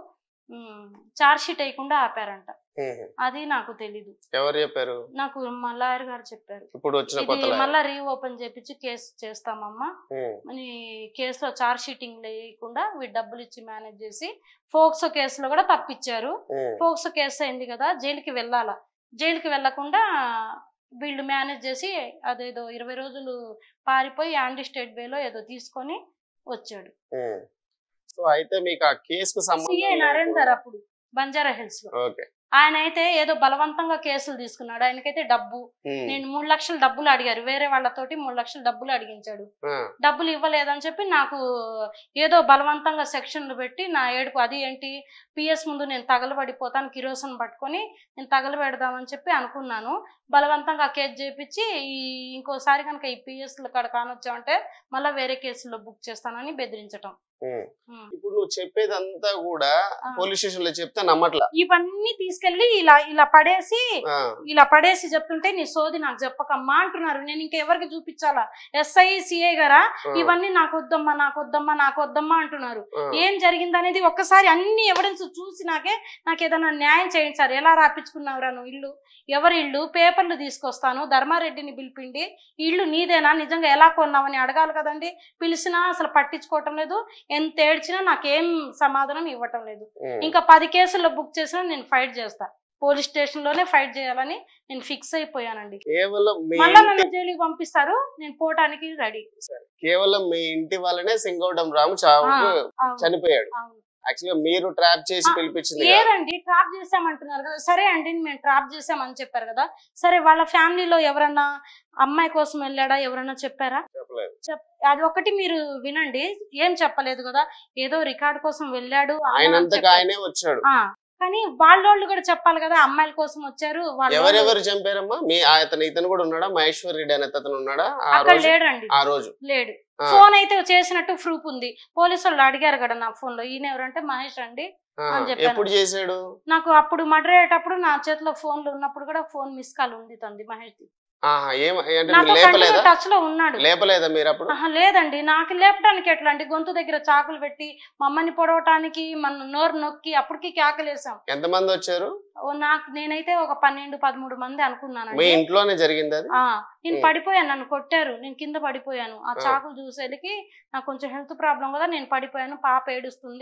చార్జ్ షీట్ వేయకుండా ఆపారంట ఉహు. అది నాకు తెలీదు ఎవరు చెప్పారు నాకు మా లాయర్ గారు చెప్పారు ఇప్పుడు వచ్చిన కొత్త ఇది లాయర్ మళ్ళా రీఓపెన్ చేపించి కేసు చేస్తామమ్మా ఉమ్, అని కేసులో చార్జ్ షీటింగ్ లేకుండా వీడు డబ్బులు ఇచ్చి మేనేజ్ చేసి ఫోక్సో కేసులో కూడా తప్పించారు ఉమ్, ఫోక్సో కేసు అయింది కదా జైలుకి వెళ్ళాలా జైలుకి వెళ్ళకుండా వీళ్ళు మేనేజ్ చేసి అదేదో ఇరవై రోజులు పారిపోయి యాంటీ స్టేట్ వేలో ఏదో తీసుకొని వచ్చాడు ఉమ్. సో అయితే మీకు ఆ కేసుకు సంబంధం సిఐ లేకుండా- నరేందర్ అప్పుడు బంజారా హిల్స్ లో ఓకే ఆయన అయితే ఏదో బలవంతంగా కేసులు తీసుకున్నాడు ఆయనకైతే డబ్బు ఉమ్, నేను మూడు లక్షలు డబ్బులు అడిగారు వేరే వాళ్ళతోటి మూడు లక్షలు డబ్బులు అడిగించాడు ఆ, డబ్బులు ఇవ్వలేదని చెప్పి నాకు ఏదో బలవంతంగా సెక్షన్లు పెట్టి నా ఏడుపు అది ఏంటి పిఎస్ ముందు నేను తగలబడిపోతాను కిరోసన్ పట్టుకొని నేను తగలబెడదామని చెప్పి అనుకున్నాను బలవంతంగా కేసు చేపించి ఈ ఇంకోసారి కనుక ఈ పిఎస్ కాడ కానొచ్చామంటే మళ్ళీ వేరే కేసులో బుక్ చేస్తానని బెదిరించటం ఉమ్. ఉమ్. ఇప్పుడు నువ్వు చెప్పేదంతా కూడా ఆ. పోలీస్ స్టేషన్ లో చెప్తే నమ్మట్లా ఇవన్నీ తీసుకెళ్లి ఇలా ఇలా పడేసి ఆ, ఇలా పడేసి చెప్తుంటే నీ సోది నాకు చెప్పకమ్మా అంటున్నారు నేను ఇంకా ఎవరికి చూపించాలా ఎస్ఐ సిఐ గారా ఆ, ఇవన్నీ నాకు వద్దమ్మా నాకు వద్దమ్మా నాకు వద్దమ్మా అంటున్నారు ఆ, ఏం జరిగింది అనేది ఒక్కసారి అన్ని ఎవిడెన్స్ చూసినాకే నాకు ఏదైనా న్యాయం చేయండి సార్ ఎలా రాపించుకున్నావురా నువ్వు ఇల్లు ఎవరి ఇల్లు పేపర్లు తీసుకొస్తాను ధర్మారెడ్డిని పిలిపిండి ఇల్లు నీదేనా నిజంగా ఎలా కొన్నావని అడగాలి కదండి పిలిచినా అసలు పట్టించుకోవటం లేదు ఎంత ఏడ్చినా నాకేం సమాధానం ఇవ్వటం లేదు ఉమ్, ఇంకా పది కేసుల్లో బుక్ చేసినా నేను ఫైట్ చేస్తా పోలీస్ స్టేషన్ లోనే ఫైట్ చేయాలని నేను ఫిక్స్ అయిపోయానండి కేవలం మీ మళ్ళా ఇంటి- నన్ను జైలుకి పంపిస్తారు నేను పోవటానికి రెడీ కేవలం మీ ఇంటి వల్లనే సింగోటం రాము చావుకు చనిపోయాడు అవును యాక్చువల్గా మీరు ట్రాప్ చేసి ఆ, పిలిపించింది కాదు. లేదండి ట్రాప్ చేసామంటున్నారు కదా సరే అండి మేము ట్రాప్ చేసామని చెప్పారు కదా సరే వాళ్ళ ఫ్యామిలీలో ఎవరన్నా అమ్మాయి కోసం వెళ్ళాడా ఎవరన్నా చెప్పారా చెప్పలేదు చెప్ అది ఒకటి మీరు వినండి ఏం చెప్పలేదు కదా ఏదో రికార్డ్ కోసం వెళ్ళాడు అలా అని ఆయనంతకు చెప్పారు. ఆయనే వచ్చాడు ఆ, కానీ వాళ్ళోళ్ళు కూడా చెప్పాలి కదా అమ్మాయిల కోసం వచ్చారు వాళ్ళ ఎవరెవరు చంపారమ్మా మీ అతను ఇతను కూడా ఉన్నాడా మహేశ్వర్ రెడ్డి అనే అతను ఉన్నాడా ఆ అక్కడ రోజు లేడండి ఆ రోజు లేడు ఆ, ఫోన్ అయితే చేసినట్టు ప్రూఫ్ ఉంది పోలీసు వాళ్ళు అడిగారు కదా నా ఫోన్ లో ఈయన ఎవరంటే మహేష్ అండి ఆ, అని చెప్పాను. ఎప్పుడు చేశాడు నాకు అప్పుడు మర్డర్ అయ్యేటప్పుడు నా చేతిలో ఫోన్లు ఉన్నప్పుడు కూడా ఫోన్ మిస్ కాల్ ఉంది తంది మహేష్ ఆహా ఏం అంటే నాతో లేపలేదా టచ్ లో ఉన్నాడు లేపలేదా మీరు అప్పుడు ఆహా, లేదండి నాకు లేపడానికి ఎట్లా అండి గొంతు దగ్గర చాకులు పెట్టి మమ్మల్ని పొడవటానికి మన నోరు నొక్కి అప్పటికి కేకలేసాం ఎంతమంది వచ్చారు ఓ నాకు నేనైతే ఒక పన్నెండు పదమూడు మంది మీ అనుకున్నానండి ఇంట్లోనే జరిగింది అది ఆ నేను ఉమ్. పడిపోయాను నన్ను కొట్టారు నేను కింద పడిపోయాను ఆ ఆ. చాకులు చూసేసరికి నాకు కొంచెం హెల్త్ ప్రాబ్లం కదా నేను పడిపోయాను పాప ఏడుస్తుంది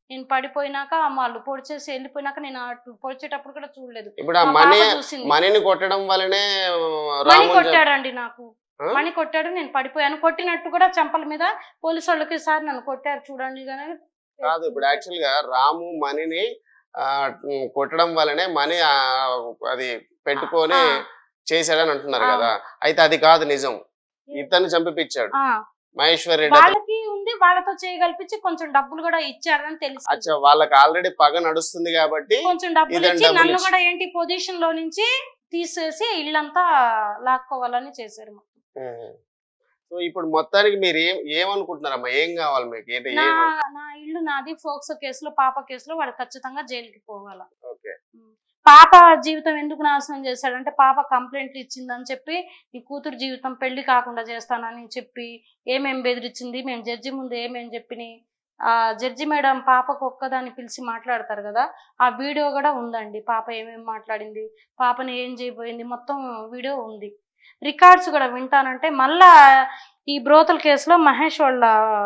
నేను పడిపోయినాక వాళ్ళు పొడిచేసి వెళ్ళిపోయినాక నేను అటు పొడిచేటప్పుడు కూడా చూడలేదు ఇప్పుడు ఆ మా మనీ పాప చూసింది మనీని కొట్టడం వల్లనే మణి రాము కొట్టాడండి నాకు ఆ? మణి కొట్టాడు నేను పడిపోయాను కొట్టినట్టు కూడా చెంపల మీద పోలీసు వాళ్ళకి సార్ నన్ను కొట్టారు చూడండి కానీ కాదు ఇప్పుడు యాక్చువల్ గా రాము మనీని ఆ, ఉమ్, కొట్టడం వల్లనే మనీ ఆ, అది పెట్టుకొని ఆ. చేశాడని అంటున్నారు ఆ. కదా అయితే అది కాదు నిజం ఇతను చంపిపించాడు ఆ, మహేశ్వర్ రెడ్డి అతను- వాళ్ళకి ఉంది వాళ్ళతో చేయగలిపించి కొంచెం డబ్బులు కూడా ఇచ్చారని తెలిసి అచ్చా వాళ్ళకి ఆల్రెడీ పగ నడుస్తుంది కాబట్టి కొంచెం డబ్బులు ఇదని ఇచ్చి డబ్బులు నన్ను ఇచ్చి. కూడా ఏంటి పొజిషన్ లో నుంచి తీసేసి ఇల్లంతా లాక్కోవాలని చేశారు ఉమ్. సో ఇప్పుడు మొత్తానికి మీరు ఏం ఏమనుకుంటున్నారమ్మా ఏం కావాలి మీకు ఏంటి నా ఏం నా ఇల్లు నాది ఫోక్సో కేసులో పాప కేసులో వాడు ఖచ్చితంగా జైలుకి పోవాల ఓకే పాప జీవితం ఎందుకు నాశనం చేశాడంటే పాప కంప్లైంట్లు ఇచ్చిందని చెప్పి ఈ కూతురు జీవితం పెళ్లి కాకుండా చేస్తానని చెప్పి ఏమేం బెదిరించింది మేము జడ్జి ముందు ఏమేం చెప్పినాయి ఆ జడ్జి మేడం పాపకు ఒక్కదాన్ని పిలిచి మాట్లాడతారు కదా ఆ వీడియో కూడా ఉందండి పాప ఏమేమి మాట్లాడింది పాపని ఏం చేయబోయింది మొత్తం వీడియో ఉంది రికార్డ్స్ కూడా వింటానంటే మళ్ళా ఈ బ్రోతల్ కేసులో మహేష్ వాళ్ళ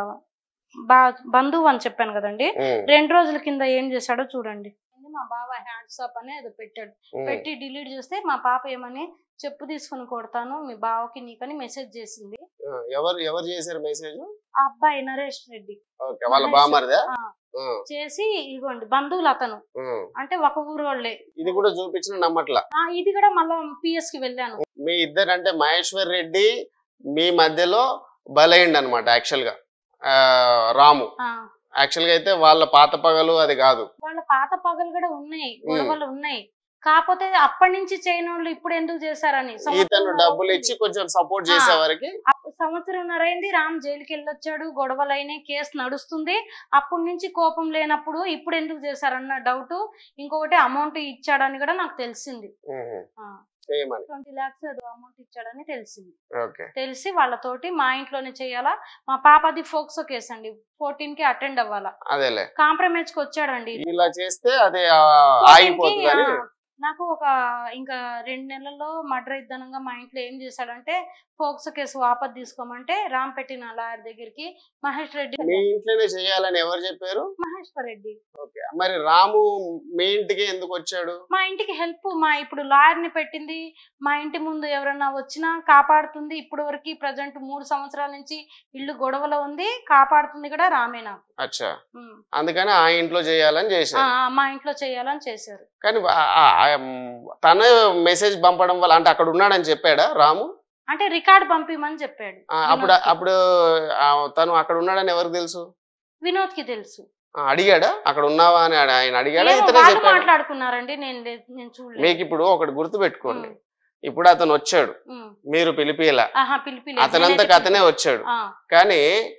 బా బంధువు అని చెప్పాను కదండి ఉమ్, రెండు రోజుల కింద ఏం చేశాడో చూడండి మా బావ హ్యాండ్సప్ అని ఏదో పెట్టాడు ఉమ్, పెట్టి డిలీట్ చేస్తే మా పాప ఏమని చెప్పు తీసుకుని కొడతాను మీ బావకి నీకని మెసేజ్ చేసింది ఆ, ఎవరు ఎవరు చేశారు మెసేజ్ ఆ అబ్బాయి నరేష్ రెడ్డి ఓకే వాళ్ళ మహేష్. బామర్దా ఆ, ఉమ్, చేసి ఇగోండి బంధువులు అతను ఉమ్. అంటే ఒక ఊరు వాళ్ళే ఇది కూడా చూపించిన నమ్మట్లా ఆ, ఇది కూడా మళ్ళా పిఎస్ కి వెళ్ళాను మీ ఇద్దరు అంటే మహేశ్వర్ రెడ్డి మీ మధ్యలో బలైండ్ అనమాట యాక్చువల్ గా ఆ, రాము ఆ, యాక్చువల్ గా అయితే వాళ్ళ పాత పగలు అది కాదు వాళ్ళ పాత పగలు కూడా ఉన్నాయి గొడవలు ఉన్నాయి కాకపోతే అప్పటి నుంచి చేయని వాళ్ళు ఇప్పుడు ఎందుకు చేశారని ఇతను సంవత్సరంన్నర డబ్బులు అవుతుంది. ఇచ్చి కొంచెం సపోర్ట్ చేసే వరకు అప్పుడు సంవత్సరంన్నర అయింది రామ్ జైలుకి వెళ్ళొచ్చాడు గొడవలైన కేసు నడుస్తుంది అప్పటి నుంచి కోపం లేనప్పుడు ఇప్పుడు ఎందుకు చేశారన్న డౌట్ ఇంకొకటి అమౌంట్ ఇచ్చాడని కూడా నాకు తెలిసింది ఆ. చేయమని ట్వంటీ లాక్స్ ఏదో అమౌంట్ ఇచ్చాడని తెలిసింది ఓకే తెలిసి వాళ్ళతోటి మా ఇంట్లోనే చేయాలా మా పాపది ఫోక్సో కేసు అండి ఫోర్టీన్ కి అటెండ్ అవ్వాలా అదేలే కాంప్రమైజ్ కి వచ్చాడండి ఇలా చేస్తే అది ఆ, 14 కి, ఆగిపోతుంది అని ఆ, నాకు ఒక ఇంకా రెండు నెలల్లో మర్డర్ ఇద్దనంగా మా ఇంట్లో ఏం చేశాడంటే ఫోక్సో కేసు వాపస్ తీసుకోమంటే రామ్ పెట్టిన లాయర్ దగ్గరికి మహేష్ రెడ్డి మీ ఇంట్లోనే చేయాలని ఎవరు చెప్పారు మహేశ్వర్ రెడ్డి ఓకే మరి రాము మీ ఇంటికి ఎందుకు వచ్చాడు మా ఇంటికి హెల్ప్ మా ఇప్పుడు లాయర్ ని పెట్టింది మా ఇంటి ముందు ఎవరైనా వచ్చినా కాపాడుతుంది ఇప్పుడు వరకు ప్రజెంట్ మూడు సంవత్సరాల నుంచి ఇల్లు గొడవలో ఉంది కాపాడుతుంది కూడా రామే నాకు అచ్చా ఉమ్. అందుకని ఆ ఇంట్లో చేయాలని ఆ, చేశారు ఆ, మా ఇంట్లో చేయాలని చేశారు కానీ ఆ- ఆ- ఆ, మ్, తన మెసేజ్ పంపడం వల్ల అంటే అక్కడ ఉన్నాడని చెప్పాడా రాము అంటే రికార్డ్ పంపిమని చెప్పాడు ఆ, అప్పుడు వినోద్కి. అప్పుడు ఆ, తను అక్కడ ఉన్నాడని ఎవరికి తెలుసు వినోద్ కి తెలుసు ఆ, అడిగాడా అక్కడ ఉన్నావా అని ఆయన- ఆయన అడిగాడా ఏమో ఇతనే వాళ్ళు చెప్పాడు మాట్లాడుకున్నారండి నేను లే- నేను చూడలేదు మీకు ఇప్పుడు ఒకటి గుర్తు పెట్టుకోండి ఉమ్, ఇప్పుడు అతను వచ్చాడు ఉమ్. మీరు పిలిపిలా ఆహా పిలిపి అతనంతకు అతనే వచ్చాడు కానీ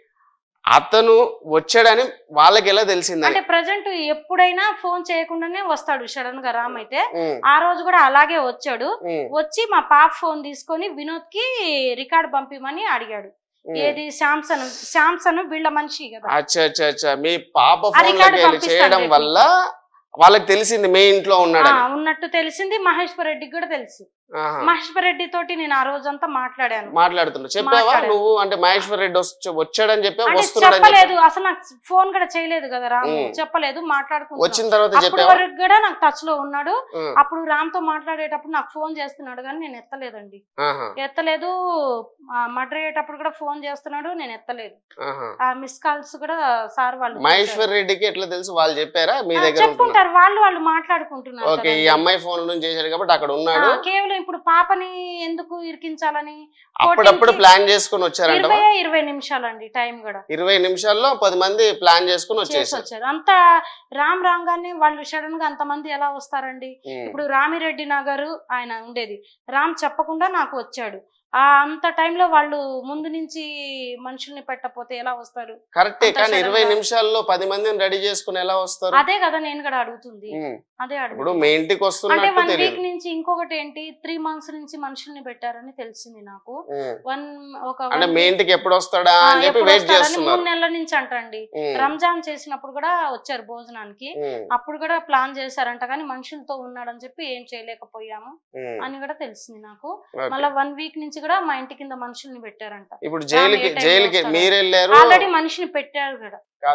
అతను వచ్చాడని వాళ్ళకి ఎలా తెలిసిందని అంటే ప్రజెంట్ ఎప్పుడైనా ఫోన్ చేయకుండానే వస్తాడు సడన్ గా రామ్ అయితే ఉమ్, ఆ రోజు కూడా అలాగే వచ్చాడు ఉమ్, వచ్చి మా పాప ఫోన్ తీసుకొని వినోద్ కి రికార్డ్ పంపిమని అడిగాడు ఉమ్. ఏది శాంసన్ శాంసన్ వీళ్ళ మనిషి కదా అచ్చా అచ్చా అచ్చా మీ పాప ఆ ఫోన్ రికార్డు లోకి వెళ్ళి పంపిస్తాను చేయడం రేపు. వల్ల వాళ్ళకి తెలిసింది మీ ఇంట్లో ఆ, ఉన్నాడని ఉన్నట్టు తెలిసింది మహేశ్వర్ రెడ్డికి కూడా తెలుసు ఆహా. మహేశ్వర్ రెడ్డి తోటి నేను ఆ రోజంతా మాట్లాడాను మాట్లాడుతున్నా చెప్పావా మాట్లాడాను. నువ్వు అంటే మహేశ్వర్ రెడ్డి వచ్చి- వచ్చాడని చెప్పా అంటే వస్తున్నాడని చెప్పలేదు చెప్పా అసలు నాకు ఫోన్ కూడా చేయలేదు కదా రాము ఉమ్. చెప్పలేదు మాట్లాడుకుంటున్నాం వచ్చిన తర్వాత అప్పుడు చెప్పావా వరకు కూడా నాకు టచ్ లో ఉన్నాడు ఉమ్, అప్పుడు రామ్ తో మాట్లాడేటప్పుడు నాకు ఫోన్ చేస్తున్నాడు కానీ నేను ఎత్తలేదండి ఆహా, ఎత్తలేదు మర్డర్ అయ్యేటప్పుడు కూడా ఫోన్ చేస్తున్నాడు నేను ఎత్తలేదు ఆహా. ఆ మిస్ కాల్స్ కూడా సార్ వాళ్ళు చేశారు. మహేశ్వర్ రెడ్డికి ఎట్లా తెలుసు వాళ్ళు చెప్పారా మీ ఆ, దగ్గర ఉంటున్నారు చెప్పుకుంటారు వాళ్ళు వాళ్ళు మాట్లాడుకుంటున్నారు ఓకే ఈ కదండి. అమ్మాయి ఫోన్ నుంచి చేశాడు కాబట్టి అక్కడ ఆ, ఉన్నాడు కేవలం ఇప్పుడు పాపని ఎందుకు ఇరికించాలని అప్పుడప్పుడు కి- ప్లాన్ చేసుకుని వచ్చారంట ఇరవై ఇరవై నిమిషాలండి టైం కూడా ఇరవై నిమిషాల్లో పది మంది ప్లాన్ చేసుకుని చేసి వచ్చేసారు వచ్చారు అంత రామ్ రాగానే వాళ్ళు సడన్ గా అంతమంది ఎలా వస్తారండి ఉమ్, ఇప్పుడు రామిరెడ్డి నగర్ ఆయన ఉండేది రామ్ చెప్పకుండా నాకు వచ్చాడు ఆ అంత టైంలో వాళ్ళు ముందు నుంచి మనుషుల్ని పెట్టకపోతే ఎలా వస్తారు కరెక్టే అంత కానీ sudden ఇరవై గా. నిమిషాల్లో పది మందిని రెడీ చేసుకుని ఎలా వస్తారు అదే కదా నేను కూడా అడుగుతుంది ఉమ్, అదే ఇప్పుడు అడుగుతుంది మీ ఇంటికి అంటే వస్తున్నట్టు వన్ తెలియదు వీక్ నుంచి ఇంకొకటి ఏంటి త్రీ మంత్స్ నుంచి మనుషుల్ని పెట్టారని తెలిసింది నాకు ఉమ్, వన్ ఒక అంటే one మీ week- ఇంటికి ఎప్పుడు వస్తాడా ఆ, అని చెప్పి ఎప్పుడు వెయిట్ వస్తారని చేస్తున్నారు మూడు నెలల నుంచి అంటండి ఉమ్, రంజాన్ చేసినప్పుడు కూడా వచ్చారు భోజనానికి ఉమ్, అప్పుడు కూడా ప్లాన్ చేశారంట కానీ మనుషులతో ఉన్నాడని చెప్పి ఏం చేయలేకపోయాము ఉమ్, అని కూడా తెలిసింది నాకు ఓకే. మళ్ళీ వన్ వీక్ నుంచి కూడా మా ఇంటి కింద మనుషుల్ని పెట్టారంట ఇప్పుడు జైలుకి ఏ time లో జైలుకి వస్తాడు? మీరు వెళ్ళారు ఆల్రెడీ మనిషిని పెట్టారు కూడా కాదు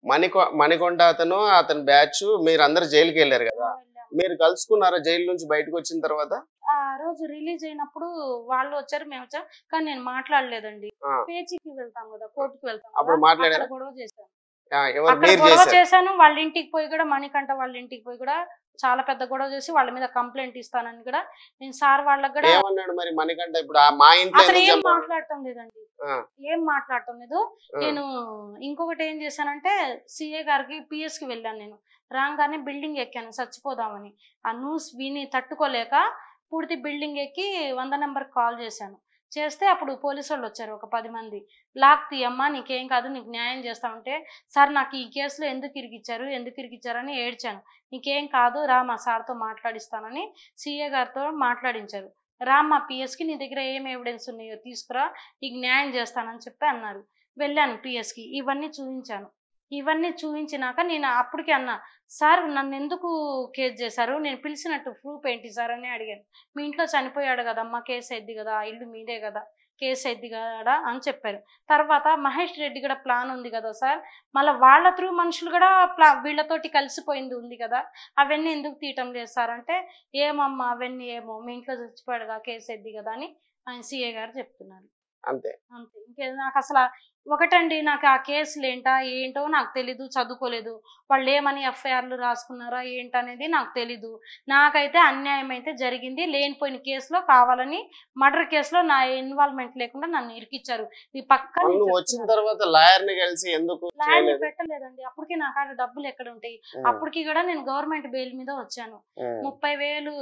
మణికొ మణికొండ అతను అతని బ్యాచ్ మీరు అందరు జైలుకి వెళ్ళారు కదా మీరు కలుసుకున్నారా జైలు నుంచి బయటకు వచ్చిన తర్వాత ఆ రోజు రిలీజ్ అయినప్పుడు వాళ్ళు వచ్చారు మేము వచ్చాం కానీ నేను మాట్లాడలేదండి ఆ. పేచీకి వెళ్తాం కదా కోర్టుకి వెళ్తాం అప్పుడు కదా, మాట్లాడారా? అక్కడ గొడవ చేశాను ఆ, ఎవరు అక్కడ మీరు గొడవ చేశారు చేశాను వాళ్ళ ఇంటికి పోయి కూడా మణికంఠ వాళ్ళ ఇంటికి పోయి కూడా చాలా పెద్ద గొడవ చేసి వాళ్ళ మీద కంప్లైంట్ ఇస్తానని కూడా నేను సార్ వాళ్ళకి కూడా ఏమన్నాడు మరి మణికంఠ ఇప్పుడు ఆ మా ఇంట్లో అసలు ఎందుకు ఏం చంపావు? మాట్లాడటం లేదండి ఆ. ఏం మాట్లాడటం లేదు ఆ. నేను ఇంకొకటి ఏం చేశానంటే సిఏ గారికి పిఎస్ కి వెళ్ళాను నేను రాగానే బిల్డింగ్ ఎక్కాను చచ్చిపోదామని ఆ న్యూస్ విని తట్టుకోలేక పూర్తి బిల్డింగ్ ఎక్కి వంద నెంబర్ కాల్ చేశాను చేస్తే అప్పుడు పోలీసు వాళ్ళు వచ్చారు ఒక పది మంది లాక్ తీయమ్మా నీకేం కాదు నీకు న్యాయం చేస్తామంటే సార్ నాకు ఈ కేసులో ఎందుకు ఇరికిచ్చారు ఎందుకు ఇరికిచ్చారని ఏడ్చాను నీకేం కాదు రా మా సార్తో మాట్లాడిస్తానని సిఏ గారితో మాట్లాడించారు రా మా పిఎస్కి నీ దగ్గర ఏం ఎవిడెన్స్ ఉన్నాయో తీసుకురా నీకు న్యాయం చేస్తానని చెప్పి అన్నారు వెళ్ళాను పిఎస్కి ఇవన్నీ చూపించాను ఇవన్నీ చూపించినాక నేను అప్పటికే అన్నా సార్ నన్ను ఎందుకు కేసు చేశారు నేను పిలిచినట్టు ప్రూఫ్ ఏంటి సార్ అని అడిగాను మీ ఇంట్లో చనిపోయాడు కదమ్మా కేసు అయింది కదా ఆ ఇల్లు మీదే కదా కేసు అయింది కదా అని చెప్పారు తర్వాత మహేష్ రెడ్డి కూడా ప్లాన్ ఉంది కదా సార్ మళ్ళీ వాళ్ళ త్రూ మనుషులు కూడా ప్లా వీళ్ళతోటి కలిసిపోయింది ఉంది కదా అవన్నీ ఎందుకు తీయటం లేదు సార్ అంటే ఏమమ్మా అవన్నీ ఏమో మీ ఇంట్లో చచ్చిపోయాడుగా కేసు అయింది కదా అని ఆయన సిఏ గారు చెప్తున్నారు అంతే అంతే ఇంకే నాకు అసలు ఒకటండి నాకు ఆ కేసులు ఏంటా ఏంటో నాకు తెలీదు చదువుకోలేదు వాళ్ళు ఏమని ఎఫ్ఐఆర్లు రాసుకున్నారా ఏంటనేది నాకు తెలీదు నాకైతే అన్యాయం అయితే జరిగింది లేనిపోయిన కేసులో కావాలని మర్డర్ కేసులో నా ఇన్వాల్వ్మెంట్ లేకుండా నన్ను ఇరికిచ్చారు ఈ పక్క నువ్వు వచ్చిన తర్వాత లాయర్ ని కలిసి ఎందుకు చేయలేదు పెట్టలేదండి అప్పటికి నా కాడ డబ్బులు ఎక్కడ ఉంటాయి ఉమ్, అప్పటికి కూడా నేను గవర్నమెంట్ బెయిల్ మీద వచ్చాను ఉమ్, ముప్పై వేలు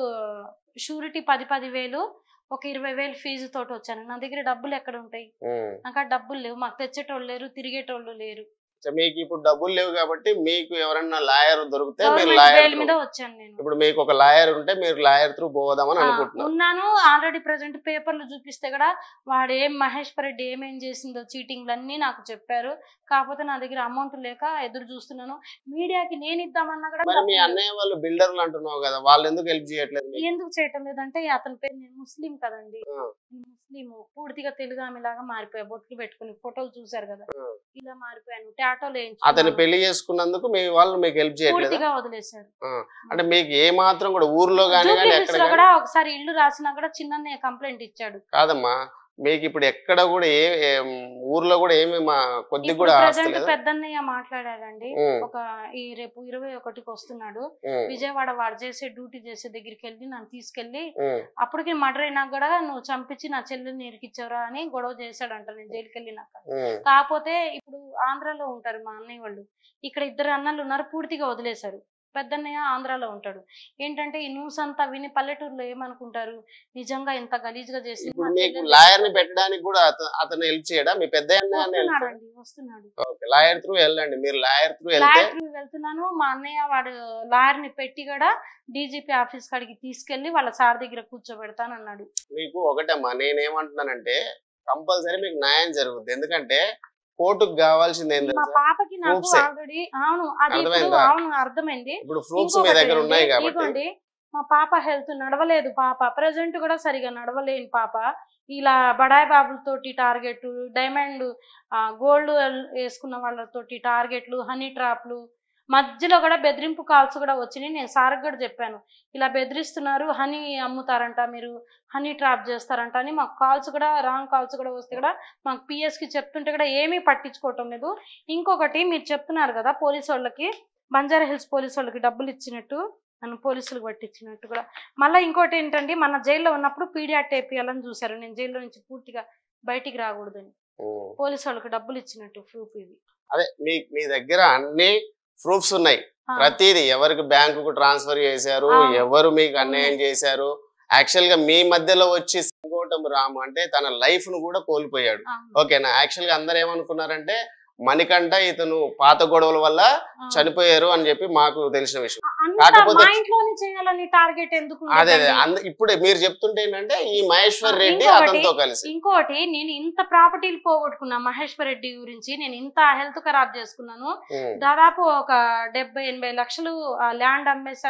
షూరిటీ పది పది వేలు ఒక ఇరవై వేలు ఫీజు తోటి వచ్చాను నా దగ్గర డబ్బులు ఎక్కడ ఉంటాయి ఉమ్. నాకు ఆ డబ్బులు లేవు మాకు తెచ్చేటోళ్ళు లేరు తిరిగేటోళ్ళు లేరు సో మీకు ఇప్పుడు డబ్బులు లేవు కాబట్టి మీకు ఎవరన్నా లాయర్ దొరికితే మీరు గవర్నమెంట్ లాయర్ బెయిల్ మీద వచ్చాను నేను ఇప్పుడు మీకు ఒక లాయర్ ఉంటే మీరు లాయర్ త్రూ పోదామని ఆ, అనుకుంటున్నారు ఉన్నాను ఆల్రెడీ ప్రజెంట్ పేపర్లు చూపిస్తే కూడా వాడు ఏం మహేశ్వర్ రెడ్డి ఏమేం చేసిందో చీటింగ్లు అన్నీ నాకు చెప్పారు కాకపోతే నా దగ్గర అమౌంట్ లేక ఎదురు చూస్తున్నాను మీడియాకి నేను ఇద్దామన్నా కూడా మరి మీ డబ్బులు అన్నయ్య వాళ్ళు బిల్డర్లు అంటున్నావు కదా వాళ్ళు ఎందుకు హెల్ప్ చేయట్లేదు మీకు? ఎందుకు చేయటం లేదంటే అతని పేరు నేను ముస్లిం కదండి ఆ. ముస్లిం పూర్తిగా తెలుగు ఆమెలాగా మారిపోయా బొట్లు పెట్టుకుని ఫోటోలు చూసారు కదా ఆ. ఇలా మారిపోయాను టాటోలు అతన్ని పెళ్లి చేసుకున్నందుకు మీ వాళ్ళు మీకు హెల్ప్ చేయట్లేదా పూర్తిగా వదిలేశారు అంటే మీకు ఏ మాత్రం కూడా ఊర్లో కానీ కానీ జూబ్లీ ఎక్కడ హిల్స్ లో కానీ కూడా ఒకసారి ఇల్లు రాసినా కూడా చిన్న కంప్లైంట్ ఇచ్చాడు కాదమ్మా మీకు ఇప్పుడు ఎక్కడ కూడా ఏ ఏం, ఊర్లో కూడా ఏమి మా కొద్ది ఇప్పుడు కూడా ప్రజెంట్ ఆస్తలేదు పెద్దన్నయ్య మాట్లాడాడండి ఒక ఈ రేపు ఇరవై ఒకటికి వస్తున్నాడు విజయవాడ వాడు చేసే డ్యూటీ చేసే దగ్గరికి వెళ్ళి నన్ను తీసుకెళ్లి అప్పటికి మర్డర్ అయినా కూడా నువ్వు చంపించి నా చెల్లెల్ని ఇరికిచ్చావురా అని గొడవ చేశాడంట నేను జైలుకి వెళ్ళినాక కాకపోతే ఇప్పుడు ఆంధ్రాలో ఉంటారు మా అన్నయ్య వాళ్ళు ఇక్కడ ఇద్దరు అన్నలు ఉన్నారు పూర్తిగా వదిలేశారు పెద్దన్నయ్య ఆంధ్రాలో ఉంటాడు ఏంటంటే ఈ న్యూస్ అంతా విని పల్లెటూరులో ఏమనుకుంటారు నిజంగా ఇంత గలీజ్గా చేసి ఇప్పుడు మీకు లాయర్ ని పెట్టడానికి కూడా అత- అతను హెల్ప్ చేయడా మీ పెద్ద వస్తున్నాడు అండి వస్తున్నాడు లాయర్ త్రూ వెళ్ళండి మీరు లాయర్ త్రూ వెళ్తే లాయర్ కి వెళ్తున్నాను మా అన్నయ్య వాడు లాయర్ ని పెట్టి కూడా డీజీపీ ఆఫీస్ కాడికి తీసుకెళ్లి వాళ్ళ సార్ దగ్గర కూర్చోబెడతాను అన్నాడు మీకు ఒకటమ్మా నేనేమంటున్నానంటే కంపల్సరీ మీకు న్యాయం జరుగుద్ది ఎందుకంటే కోర్టుకు కావాల్సింది ఏం మా తెలుసా పాపకి నాకు Proofs ఏ. ఆల్రెడీ అవును అది ఇప్పుడు అర్థమైందా? అవును అర్థమైంది ఇప్పుడు ప్రూఫ్స్ మీ ఇంకొకటి దగ్గర అండి, ఉన్నాయి కాబట్టి ఇదిగోండి మా పాప హెల్త్ నడవలేదు పాప ప్రెసెంట్ కూడా సరిగా నడవలేని పాప ఇలా బడాయి బాబులతోటి టార్గెట్ డైమండ్ గోల్డ్ వేసుకున్న వాళ్ళతోటి టార్గెట్లు హనీ ట్రాప్లు మధ్యలో కూడా బెదిరింపు కాల్స్ కూడా వచ్చినాయి నేను సార్కి కూడా చెప్పాను ఇలా బెదిరిస్తున్నారు హనీ అమ్ముతారంట మీరు హనీ ట్రాప్ చేస్తారంట అని మాకు కాల్స్ కూడా రాంగ్ కాల్స్ కూడా వస్తే కూడా మాకు పిఎస్కి చెప్తుంటే కూడా ఏమీ పట్టించుకోవటం లేదు ఇంకొకటి మీరు చెప్తున్నారు కదా పోలీసు వాళ్ళకి బంజారా హిల్స్ పోలీసు వాళ్ళకి డబ్బులు ఇచ్చినట్టు నన్ను పోలీసులకు పట్టించినట్టు కూడా మళ్ళీ ఇంకోటి ఏంటంటే మన జైల్లో ఉన్నప్పుడు పీడియాట్ వేపియాలని చూశారు నేను జైల్లో నుంచి పూర్తిగా బయటికి రాకూడదని ఉమ్. పోలీసు వాళ్ళకి డబ్బులు ఇచ్చినట్టు ప్రూఫ్ ఇది అదే మీ మీ దగ్గర అన్ని ప్రూఫ్స్ ఉన్నాయి ఆ, ప్రతిదీ ఎవరికి బ్యాంకుకు ట్రాన్స్ఫర్ చేశారు ఆ. ఎవరు మీకు అన్యాయం చేశారు యాక్చువల్ గా మీ మధ్యలో వచ్చి సింగోటం రాము అంటే తన లైఫ్ ను కూడా కోల్పోయాడు ఆ, ఓకేనా యాక్చువల్ గా అందరు ఏమనుకున్నారంటే మణికంఠ ఇతను పాత గొడవల వల్ల ఆ. చనిపోయారు అని చెప్పి మాకు తెలిసిన విషయం అంతా కాకపోతే- మా ఇంట్లోనే చేయాలని టార్గెట్ ఎందుకు అదే అదే ఉండదండి? అంద- ఇప్పుడు మీరు చెప్తుంటే ఏంటంటే ఈ మహేశ్వర్ ఆ, రెడ్డి ఇంకొకటి- అతనితో కలిసి ఇంకోటి నేను ఇంత ప్రాపర్టీలు పోగొట్టుకున్నా మహేశ్వర్ రెడ్డి గురించి నేను ఇంత హెల్త్ ఖరాబ్ చేసుకున్నాను ఉమ్, దాదాపు ఒక డెబ్బై ఎనభై లక్షలు ల్యాండ్ అమ్మేశాను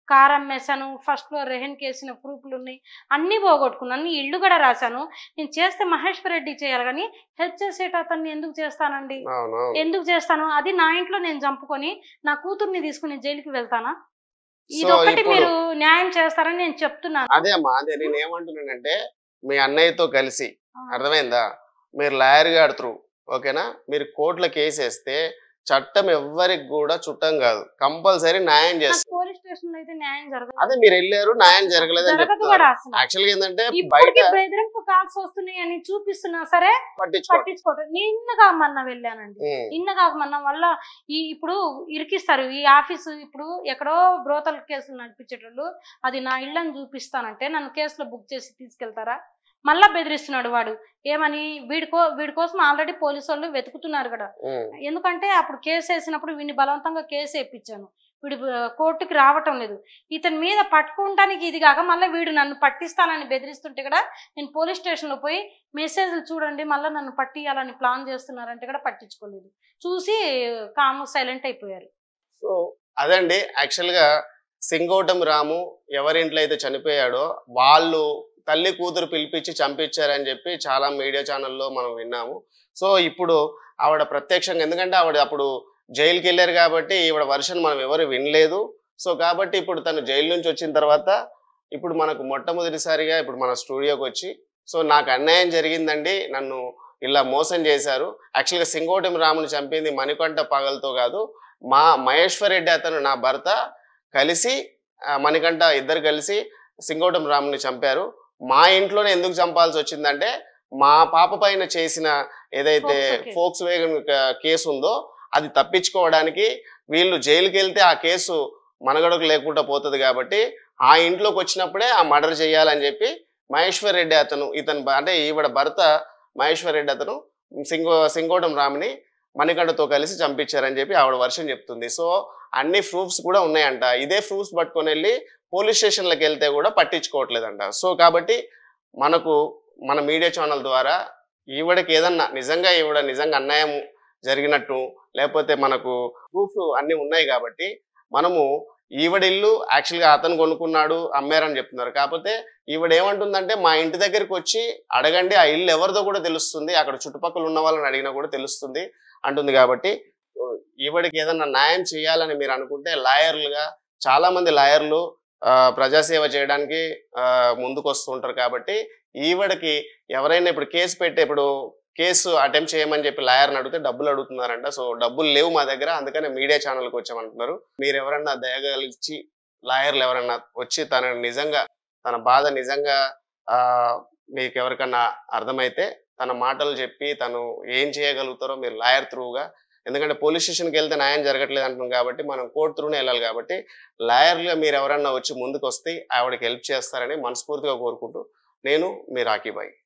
కార్ అమ్మేశాను ఫస్ట్ లో రెహన్ కేసిన ప్రూఫ్లు ఉన్నాయి అన్ని పోగొట్టుకున్నాను అన్ని ఇల్లు కూడా రాశాను నేను చేస్తే మహేశ్వర్ రెడ్డి చేయాలి కానీ హెల్ప్ చేసేట అతన్ని ఎందుకు చేస్తానండి అవును అవును. ఎందుకు చేస్తాను అది నా ఇంట్లో నేను చంపుకొని నా కూతుర్ని తీసుకుని జైలుకి వెళ్తానా ఇది సో ఒకటి ఇప్పుడు- మీరు న్యాయం చేస్తారని నేను చెప్తున్నాను అదే అమ్మా అదే నేను ఏమంటున్నానంటే మీ అన్నయ్యతో కలిసి ఆ. అర్థమైందా మీరు లాయర్ గారు త్రూ ఓకేనా మీరు కోర్టులో కేసు వేస్తే చట్టం ఎవ్వరికి కూడా చుట్టం కాదు కంపల్సరీ న్యాయం నాకు చేస్తారు పోలీస్ స్టేషన్ లో అయితే న్యాయం జరగదు అదే మీరు వెళ్ళారు న్యాయం జరగలేదని జరగదు చెప్తారు కూడా అసలు యాక్చువల్ గా ఏంటంటే బయట ఇప్పటికి బెదిరింపు కాల్స్ వస్తున్నాయి అని చూపిస్తున్నా సరే పట్టించుకోండి పట్టించుకోవటం నిన్నగా మొన్న వెళ్ళానండి ఉమ్, నిన్నగా మొన్న వల్ల ఈ ఇప్పుడు ఇరికిస్తారు ఈ ఆఫీసు ఇప్పుడు ఎక్కడో బ్రోతల్ కేసులు నడిపించేటోళ్ళు అది నా ఇళ్ళని చూపిస్తానంటే నన్ను కేసులో బుక్ చేసి తీసుకెళ్తారా మళ్ళా బెదిరిస్తున్నాడు వాడు ఏమని వీడి కో వీడి కోసం ఆల్రెడీ పోలీసు వాళ్ళు వెతుకుతున్నారు కదా ఉమ్, ఎందుకంటే అప్పుడు కేసు వేసినప్పుడు వీడిని బలవంతంగా కేసు వేయించాను వీడు ఆ, కోర్టుకి రావటం లేదు ఇతని మీద పట్టుకుంటానికి ఇది కాక మళ్ళీ వీడు నన్ను పట్టిస్తానని బెదిరిస్తుంటే కూడా నేను పోలీస్ స్టేషన్లో పోయి మెసేజ్లు చూడండి మళ్ళీ నన్ను పట్టియాలని ప్లాన్ చేస్తున్నారంటే కూడా పట్టించుకోలేదు చూసి కాము సైలెంట్ అయిపోయారు సో అదండి యాక్చువల్ గా సింగోటం రాము ఎవరింట్లో అయితే చనిపోయాడో వాళ్ళు తల్లి కూతురు పిలిపించి చంపించారని చెప్పి చాలా మీడియా ఛానల్లో మనం విన్నాము సో ఇప్పుడు ఆవిడ ప్రత్యక్షంగా ఎందుకంటే ఆవిడ అప్పుడు జైలుకి వెళ్ళారు కాబట్టి ఈవిడ వర్షన్ మనం ఎవరు వినలేదు సో కాబట్టి ఇప్పుడు తను జైలు నుంచి వచ్చిన తర్వాత ఇప్పుడు మనకు మొట్టమొదటిసారిగా ఇప్పుడు మన స్టూడియోకి వచ్చి సో నాకు అన్యాయం జరిగిందండి నన్ను ఇలా మోసం చేశారు యాక్చువల్గా సింగోటం రాముని చంపింది మణికంఠ పగలతో కాదు మా మహేశ్వర్ రెడ్డి అతను నా భర్త కలిసి ఆ, మణికంఠ ఇద్దరు కలిసి సింగోటం రాముని చంపారు మా ఇంట్లోనే ఎందుకు చంపాల్సి వచ్చిందంటే మా పాప పైన చేసిన ఏదైతే Fox case. ఫోక్స్ వేగన్ కేసు ఉందో అది తప్పించుకోవడానికి వీళ్ళు జైలుకి వెళ్తే ఆ కేసు మనగడకు లేకుండా పోతుంది కాబట్టి ఆ ఇంట్లోకి వచ్చినప్పుడే ఆ మర్డర్ చేయాలని చెప్పి మహేశ్వర్ రెడ్డి అతను ఇతను భ- అంటే ఈవిడ భర్త మహేశ్వర్ రెడ్డి అతను సింగో సింగోటం రాముని మణికంఠతో కలిసి చంపించారని చెప్పి ఆవిడ వర్షం చెప్తుంది సో అన్ని ప్రూఫ్స్ కూడా ఉన్నాయంట ఇదే ప్రూఫ్స్ పట్టుకొని వెళ్ళి పోలీస్ స్టేషన్లకు వెళ్తే కూడా పట్టించుకోవట్లేదంట సో కాబట్టి మనకు మన మీడియా ఛానల్ ద్వారా ఈవిడకి ఏదన్నా నిజంగా ఈవిడ నిజంగా అన్యాయం జరిగినట్టు లేకపోతే మనకు ప్రూఫ్ అన్ని ఉన్నాయి కాబట్టి మనము ఈవిడ ఇల్లు యాక్చువల్గా అతను కొనుక్కున్నాడు అమ్మారని చెప్తున్నారు కాకపోతే ఈవిడ ఏమంటుందంటే మా ఇంటి దగ్గరికి వచ్చి అడగండి ఆ ఇల్లు ఎవరిదో కూడా తెలుస్తుంది అక్కడ చుట్టుపక్కల ఉన్న వాళ్ళని అడిగినా కూడా తెలుస్తుంది అంటుంది కాబట్టి ఓ, ఈవిడకి ఏదన్నా న్యాయం చేయాలని మీరు అనుకుంటే లాయర్లుగా చాలా మంది లాయర్లు ఆ, ప్రజాసేవ చేయడానికి ఆ, ముందుకు వస్తుంటారు కాబట్టి ఈవిడకి ఎవరైనా ఇప్పుడు కేసు పెట్టే ఇప్పుడు కేసు అటెంప్ట్ చేయమని చెప్పి లాయర్ని అడిగితే డబ్బులు అడుగుతున్నారంట సో డబ్బులు లేవు మా దగ్గర అందుకనే మీడియా ఛానల్కి వచ్చామంటున్నారు మీరు ఎవరన్నా దయగలిచి లాయర్లు ఎవరన్నా వచ్చి తన నిజంగా తన బాధ నిజంగా ఆ, మీకు ఎవరికన్నా అర్థమైతే తన మాటలు చెప్పి తను ఏం చేయగలుగుతారో మీరు లాయర్ త్రూగా ఎందుకంటే పోలీస్ స్టేషన్కి వెళ్తే న్యాయం జరగట్లేదు అంటున్నాం కాబట్టి మనం కోర్టు త్రూనే వెళ్ళాలి కాబట్టి లాయర్లుగా మీరు ఎవరన్నా వచ్చి ముందుకు వస్తే ఆవిడకి హెల్ప్ చేస్తారని మనస్ఫూర్తిగా కోరుకుంటూ నేను మీ రాకీబాయి